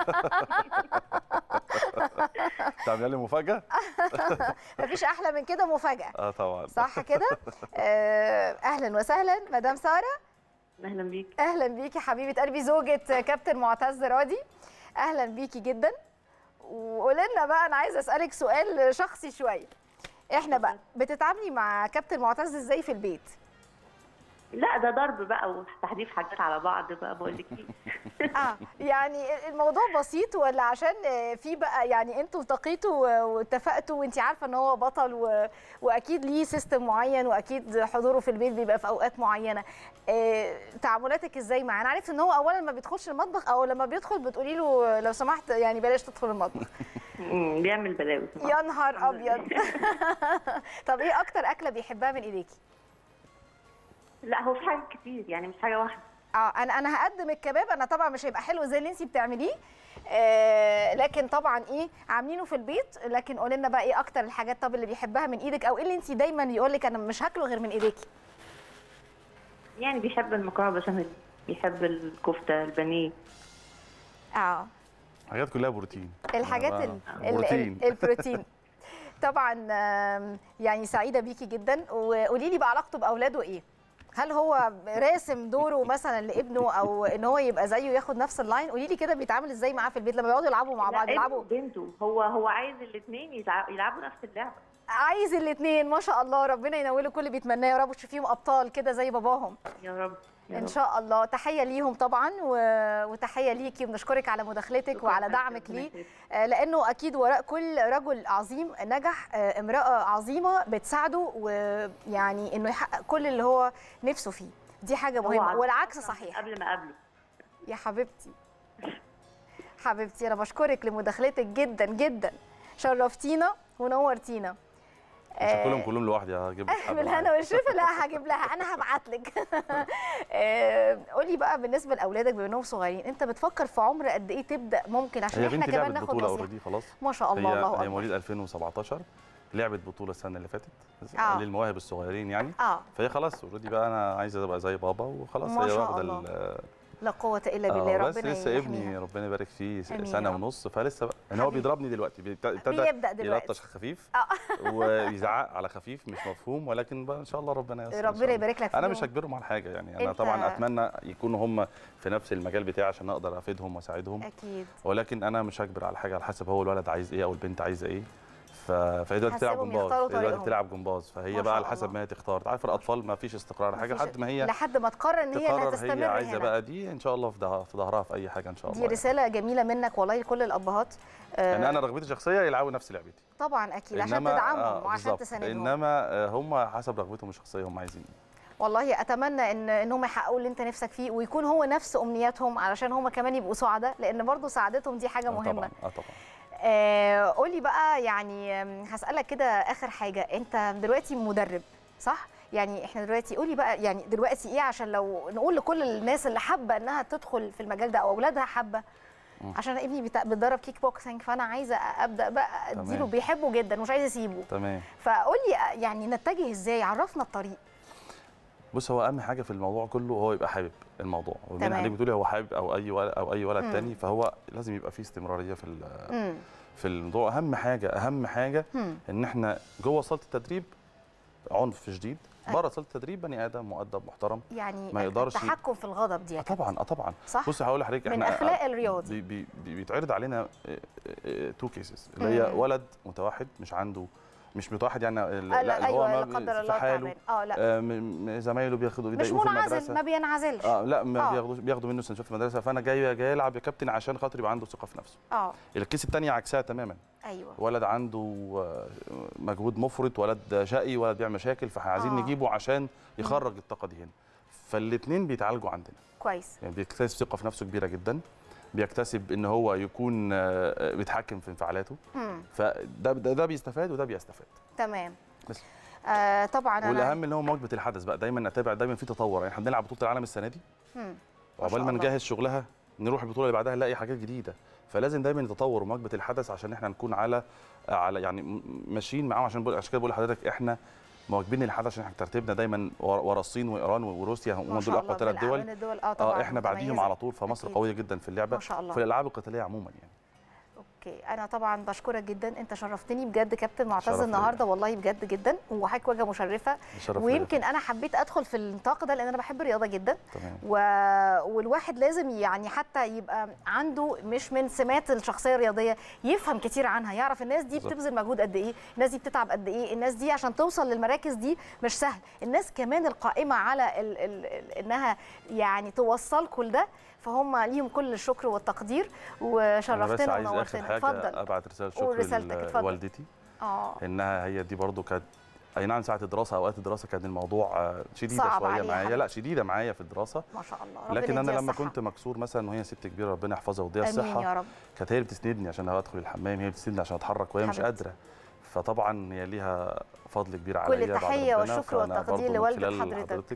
S3: تعملي لي مفاجاه
S1: مفيش احلى من كده مفاجاه
S3: اه طبعا
S1: صح كده آه، اهلا وسهلا مدام ساره
S2: اهلا بيك
S1: اهلا بيكي حبيبه قلبي زوجة كابتن معتز راضي اهلا بيكي جدا وقولي لنا بقى انا عايزه اسالك سؤال شخصي شويه احنا بقى بتتعاملي مع كابتن معتز ازاي في البيت
S2: لا ده ضرب بقى وتحديف حاجات على بعض بقى بقول لك ايه
S1: اه يعني الموضوع بسيط ولا عشان في بقى يعني انتوا التقيتوا واتفقتوا وانت عارفه ان هو بطل و... واكيد ليه سيستم معين واكيد حضوره في البيت بيبقى في اوقات معينه آه، تعاملاتك ازاي معاه انا عرفت ان هو اولا ما بيدخلش المطبخ او لما بيدخل بتقولي له لو سمحت يعني بلاش تدخل المطبخ
S2: أمم، بيعمل بلاوي
S1: يا نهار ابيض طب ايه اكتر اكله بيحبها من ايديكي
S2: لا هو في حاجات كتير يعني مش حاجه واحده
S1: اه انا انا هقدم الكباب انا طبعا مش هيبقى حلو زي اللي انت بتعمليه آه لكن طبعا ايه عاملينه في البيت لكن قولي لنا بقى ايه اكتر الحاجات طب اللي بيحبها من ايدك او ايه اللي انت دايما يقول لك انا مش هاكله غير من ايديكي
S2: يعني بيحب المكرونه بشاميل بيحب الكفته البانيه
S1: اه
S3: حاجات كلها بروتين
S1: الحاجات
S3: أنا
S1: ال
S3: بقى-
S1: ال
S3: بروتين
S1: ال البروتين طبعا آم، يعني سعيده بيكي جدا وقولي لي بقى علاقته باولاده ايه هل هو راسم دوره مثلا لابنه او ان هو يبقى زيه ياخد نفس اللاين قولي لي كده بيتعامل ازاي معاه في البيت لما بيقعدوا يلعبوا مع
S2: لا،
S1: بعض
S2: ابنه
S1: يلعبوا
S2: وبنته هو هو عايز الاثنين يلعبوا نفس اللعبه
S1: عايز الاثنين ما شاء الله ربنا ينوله كل اللي بيتمناه يا رب وتشوفيهم ابطال كده زي باباهم
S2: يا رب يا
S1: ان
S2: رب.
S1: شاء الله تحيه ليهم طبعا و... وتحيه ليكي وبنشكرك على مداخلتك
S2: شكراً
S1: وعلى
S2: لك،
S1: دعمك
S2: ربنا
S1: ليه
S2: يخليك.
S1: آه، لانه اكيد وراء كل رجل عظيم نجح آه، امراه عظيمه بتساعده ويعني انه يحقق كل اللي هو نفسه فيه دي حاجه
S2: هو
S1: مهمه
S2: عظيم
S1: والعكس
S2: أصلاً
S1: صحيح
S2: قبل ما قبله
S1: يا حبيبتي حبيبتي انا بشكرك لمداخلتك جدا جدا شرفتينا ونورتينا
S3: مش هاكلهم كلهم لوحدي هجيب لك حد
S1: بالهنا
S3: معايا.
S1: والشفا لا هجيب لها انا هبعت لك قولي بقى بالنسبه لاولادك بما انهم صغيرين انت بتفكر في عمر قد ايه تبدا ممكن عشان
S3: هي
S1: احنا
S3: بنتي
S1: كمان
S3: لعبت
S1: ناخد
S3: بطوله
S1: نصيحه
S3: اوريدي خلاص
S1: ما شاء الله
S3: هي
S1: الله
S3: هي
S1: اكبر
S3: مواليد 2017 لعبت بطوله السنه اللي فاتت
S1: آه.
S3: للمواهب الصغيرين يعني
S1: اه
S3: فهي خلاص اوريدي بقى انا عايزه ابقى زي بابا وخلاص
S1: ما
S3: هي
S1: شاء
S3: واخده
S1: الله.
S3: ال-
S1: لا قوه الا
S3: آه،
S1: بالله
S3: بس
S1: ربنا
S3: لسه ابني
S1: يحميها.
S3: ربنا يبارك فيه س-
S1: آمين يا
S3: سنه
S1: رب.
S3: ونص فلسه بقى ان هو
S1: حبيبي.
S3: بيضربني دلوقتي بيبت- ابتدى
S1: بيبدأ دلوقتي.
S3: يلطش خفيف
S1: آه.
S3: ويزعق على خفيف مش مفهوم ولكن بقى ان شاء الله ربنا ييسر إن شاء
S1: ربنا
S3: الله.
S1: يبارك لك
S3: انا
S1: فيهم.
S3: مش هجبرهم على حاجه يعني انا
S1: أنت-
S3: طبعا اتمنى يكونوا هم في نفس المجال بتاعي عشان اقدر افيدهم واساعدهم
S1: اكيد
S3: ولكن انا مش هجبر على حاجه على حسب هو الولد عايز ايه او البنت عايزه ايه ف... فهي دلوقتي بتلعب
S1: حسبهم
S3: جمباز
S1: يختاروا
S3: هي دلوقتي
S1: طريقهم.
S3: بتلعب جمباز فهي
S1: ما
S3: بقى على
S1: شاء
S3: حسب
S1: الله.
S3: ما هي تختار انت عارف الاطفال ما فيش استقرار حاجه
S1: مفيش-
S3: لحد ما هي
S1: لحد ما تقرر ان هي اللي
S3: تقرر
S1: هتستمر
S3: هي عايزه
S1: هنا
S3: بقى دي ان شاء الله في ده- في ظهرها في اي حاجه ان شاء
S1: دي
S3: الله يعني.
S1: رساله جميله منك والله لكل الابهات آه،
S3: يعني انا رغبتي الشخصيه يلعبوا نفس لعبتي
S1: طبعا اكيد عشان
S3: إنما-
S1: تدعمهم
S3: آه،
S1: وعشان
S3: بالظبط.
S1: تساندهم
S3: انما آه، هم حسب رغبتهم الشخصيه هم عايزين إيه.
S1: والله اتمنى ان ان هم يحققوا اللي انت نفسك فيه ويكون هو نفس امنياتهم علشان هم كمان يبقوا سعداء لان برضو سعادتهم دي حاجه
S3: آه،
S1: مهمه
S3: طبعا اه طبعا
S1: آه قولي بقى يعني آم، هسالك كده اخر حاجه انت دلوقتي مدرب صح يعني احنا دلوقتي قولي بقى يعني دلوقتي ايه عشان لو نقول لكل الناس اللي حابه انها تدخل في المجال ده او اولادها حابه عشان أنا ابني بتا- بيتدرب كيك بوكسنج فانا عايزه ابدا بقى اديله
S3: تمام.
S1: بيحبه جدا ومش عايزه اسيبه
S3: تمام
S1: فقولي يعني نتجه ازاي عرفنا الطريق
S3: بص هو اهم حاجه في الموضوع كله هو يبقى حابب الموضوع ومن
S1: تمام.
S3: حضرتك بتقولي هو حابب او اي ولد او اي ولد
S1: مم.
S3: تاني فهو لازم يبقى فيه استمراريه في ال-
S1: امم
S3: في الموضوع اهم حاجه اهم حاجه
S1: مم.
S3: ان احنا جوه صاله التدريب عنف شديد
S1: أيوة.
S3: بره صاله التدريب بني ادم مؤدب محترم
S1: يعني
S3: ما يقدرش ي-
S1: التحكم في الغضب دي
S3: اه
S1: يا كابتن.
S3: طبعا اه طبعا
S1: صح
S3: بصي هقول لحضرتك
S1: من
S3: احنا
S1: اخلاق الرياضي
S3: بي بي بيتعرض علينا تو كيسز اللي هي
S1: مم.
S3: ولد متوحد مش عنده مش متوحد يعني ال-
S1: آه لا
S3: اللي
S1: ايوه
S3: ما
S1: لا
S3: بي-
S1: قدر
S3: في
S1: الله
S3: حاله
S1: تعبان اه لا
S3: آه، م- م- زمايله بياخدوا
S1: مش
S3: بيضايقوه في
S1: منعزل
S3: المدرسه
S1: ما بينعزلش
S3: اه لا ما
S1: آه.
S3: بياخدوش بياخدوا منه سنشات في المدرسه فانا جاي جاي العب يا كابتن عشان خاطر يبقى عنده ثقه في نفسه
S1: اه
S3: الكيس الثانيه عكسها تماما
S1: ايوه
S3: ولد عنده آه، مجهود مفرط ولد شقي ولد بيعمل مشاكل فاحنا عايزين
S1: آه.
S3: نجيبه عشان يخرج الطاقه دي هنا فالاثنين بيتعالجوا عندنا
S1: كويس
S3: يعني بيكتسب ثقه في نفسه كبيره جدا بيكتسب ان هو يكون آه، بيتحكم في انفعالاته
S1: مم.
S3: فده ده, ده بيستفاد وده بيستفاد
S1: تمام
S3: بس.
S1: آه طبعا انا
S3: والاهم ان هو مواكبه الحدث بقى دايما نتابع دايما في تطور يعني احنا بنلعب بطوله العالم السنه دي
S1: مم. ما
S3: وعقبال
S1: شاء
S3: ما
S1: الله.
S3: نجهز شغلها نروح البطوله اللي بعدها نلاقي حاجات جديده فلازم دايما نتطور ومواكبه الحدث عشان احنا نكون على على يعني م- ماشيين معاهم عشان بقول عشان كده بقول لحضرتك احنا مواكبين الحدث عشان احنا ترتيبنا دايما ور- ورا الصين وايران وروسيا هم
S1: ما
S3: دول
S1: شاء
S3: اقوى
S1: الله
S3: ثلاث
S1: بالأعلى
S3: دول
S1: من الدول اه طبعا
S3: اه احنا بعديهم
S1: متميزة.
S3: على طول فمصر
S1: أكيد.
S3: قويه جدا في اللعبه
S1: ما شاء الله.
S3: في الالعاب القتاليه عموما يعني
S1: اوكي انا طبعا بشكرك جدا انت شرفتني بجد كابتن معتز
S3: شرف ليا.
S1: النهارده والله بجد جدا وحضرتك وجهه مشرفه
S3: شرف ليا.
S1: ويمكن انا حبيت ادخل في النطاق ده لان انا بحب الرياضه جدا
S3: تمام
S1: و... والواحد لازم يعني حتى يبقى عنده مش من سمات الشخصيه الرياضيه يفهم كتير عنها يعرف الناس دي
S3: بالظبط.
S1: بتبذل مجهود قد ايه الناس دي بتتعب قد ايه الناس دي عشان توصل للمراكز دي مش سهل الناس كمان القائمه على ال... ال... ال... انها يعني توصلكم لده فهم ليهم كل الشكر والتقدير
S3: انا بس
S1: وشرفتنا
S3: عايز اخر
S1: ونورتنا
S3: حاجه
S1: اتفضل
S3: ابعت رساله
S1: قول
S3: شكر
S1: رسالتك، اتفضل.
S3: لوالدتي
S1: اه
S3: انها هي دي برضو كانت اي نعم ساعه الدراسه اوقات الدراسه كان الموضوع آه، شديده
S1: صعب
S3: شويه
S1: عليها
S3: معايا
S1: حبيبي.
S3: لا شديده معايا في الدراسه
S1: ما شاء الله ربنا
S3: لكن انا
S1: يديها
S3: لما
S1: الصحة.
S3: كنت مكسور مثلا وهي ست كبيره ربنا يحفظها ويديها
S1: امين
S3: الصحه
S1: يا رب
S3: كانت هي اللي بتسندني عشان ادخل الحمام هي بتسندني عشان اتحرك وهي مش
S1: حبيبتي.
S3: قادره فطبعا هي ليها فضل كبير
S1: كل
S3: عليا بعد
S1: التحية
S3: ربنا،
S1: والشكر
S3: فأنا
S1: والتقدير
S3: برضو من
S1: لوالدة
S3: خلال
S1: حضرتك.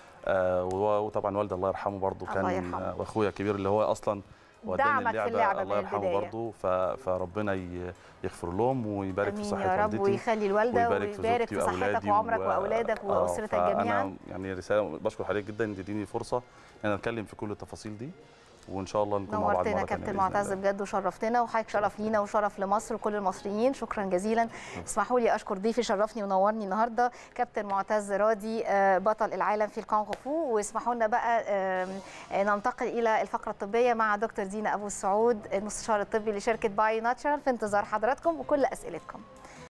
S3: آه و- وطبعا والدي الله يرحمه برضو
S1: الله
S3: كان
S1: يرحمه.
S3: آه، واخويا الكبير اللي هو اصلا وداني
S1: دعمك في اللعبة
S3: الله
S1: من
S3: يرحمه
S1: البداية.
S3: برضو ف- فربنا ي- يغفر لهم ويبارك في
S1: امين
S3: صحه
S1: يا رب
S3: والدتي
S1: ويخلي الوالده
S3: ويبارك في
S1: ويبارك
S3: زوجتي
S1: في صحتك
S3: واولادي
S1: وعمرك
S3: و-
S1: واولادك
S3: آه،
S1: واسرتك
S3: فأنا
S1: جميعا
S3: يعني رساله بشكر حضرتك جدا ان تديني فرصه ان انا اتكلم في كل التفاصيل دي وان شاء الله نكون مع بعض
S1: نورتنا
S3: مره
S1: كابتن
S3: ثانيه
S1: معتز بجد وشرفتنا وحضرتك شرف لينا وشرف لمصر وكل المصريين شكرا جزيلا اسمحوا لي اشكر ضيفي شرفني ونورني النهارده كابتن معتز راضي آه، بطل العالم في الكونغ فو واسمحوا لنا بقى آم، آه، ننتقل الى الفقره الطبيه مع دكتور دينا ابو السعود المستشار الطبي لشركه باي ناتشرال في انتظار حضراتكم وكل اسئلتكم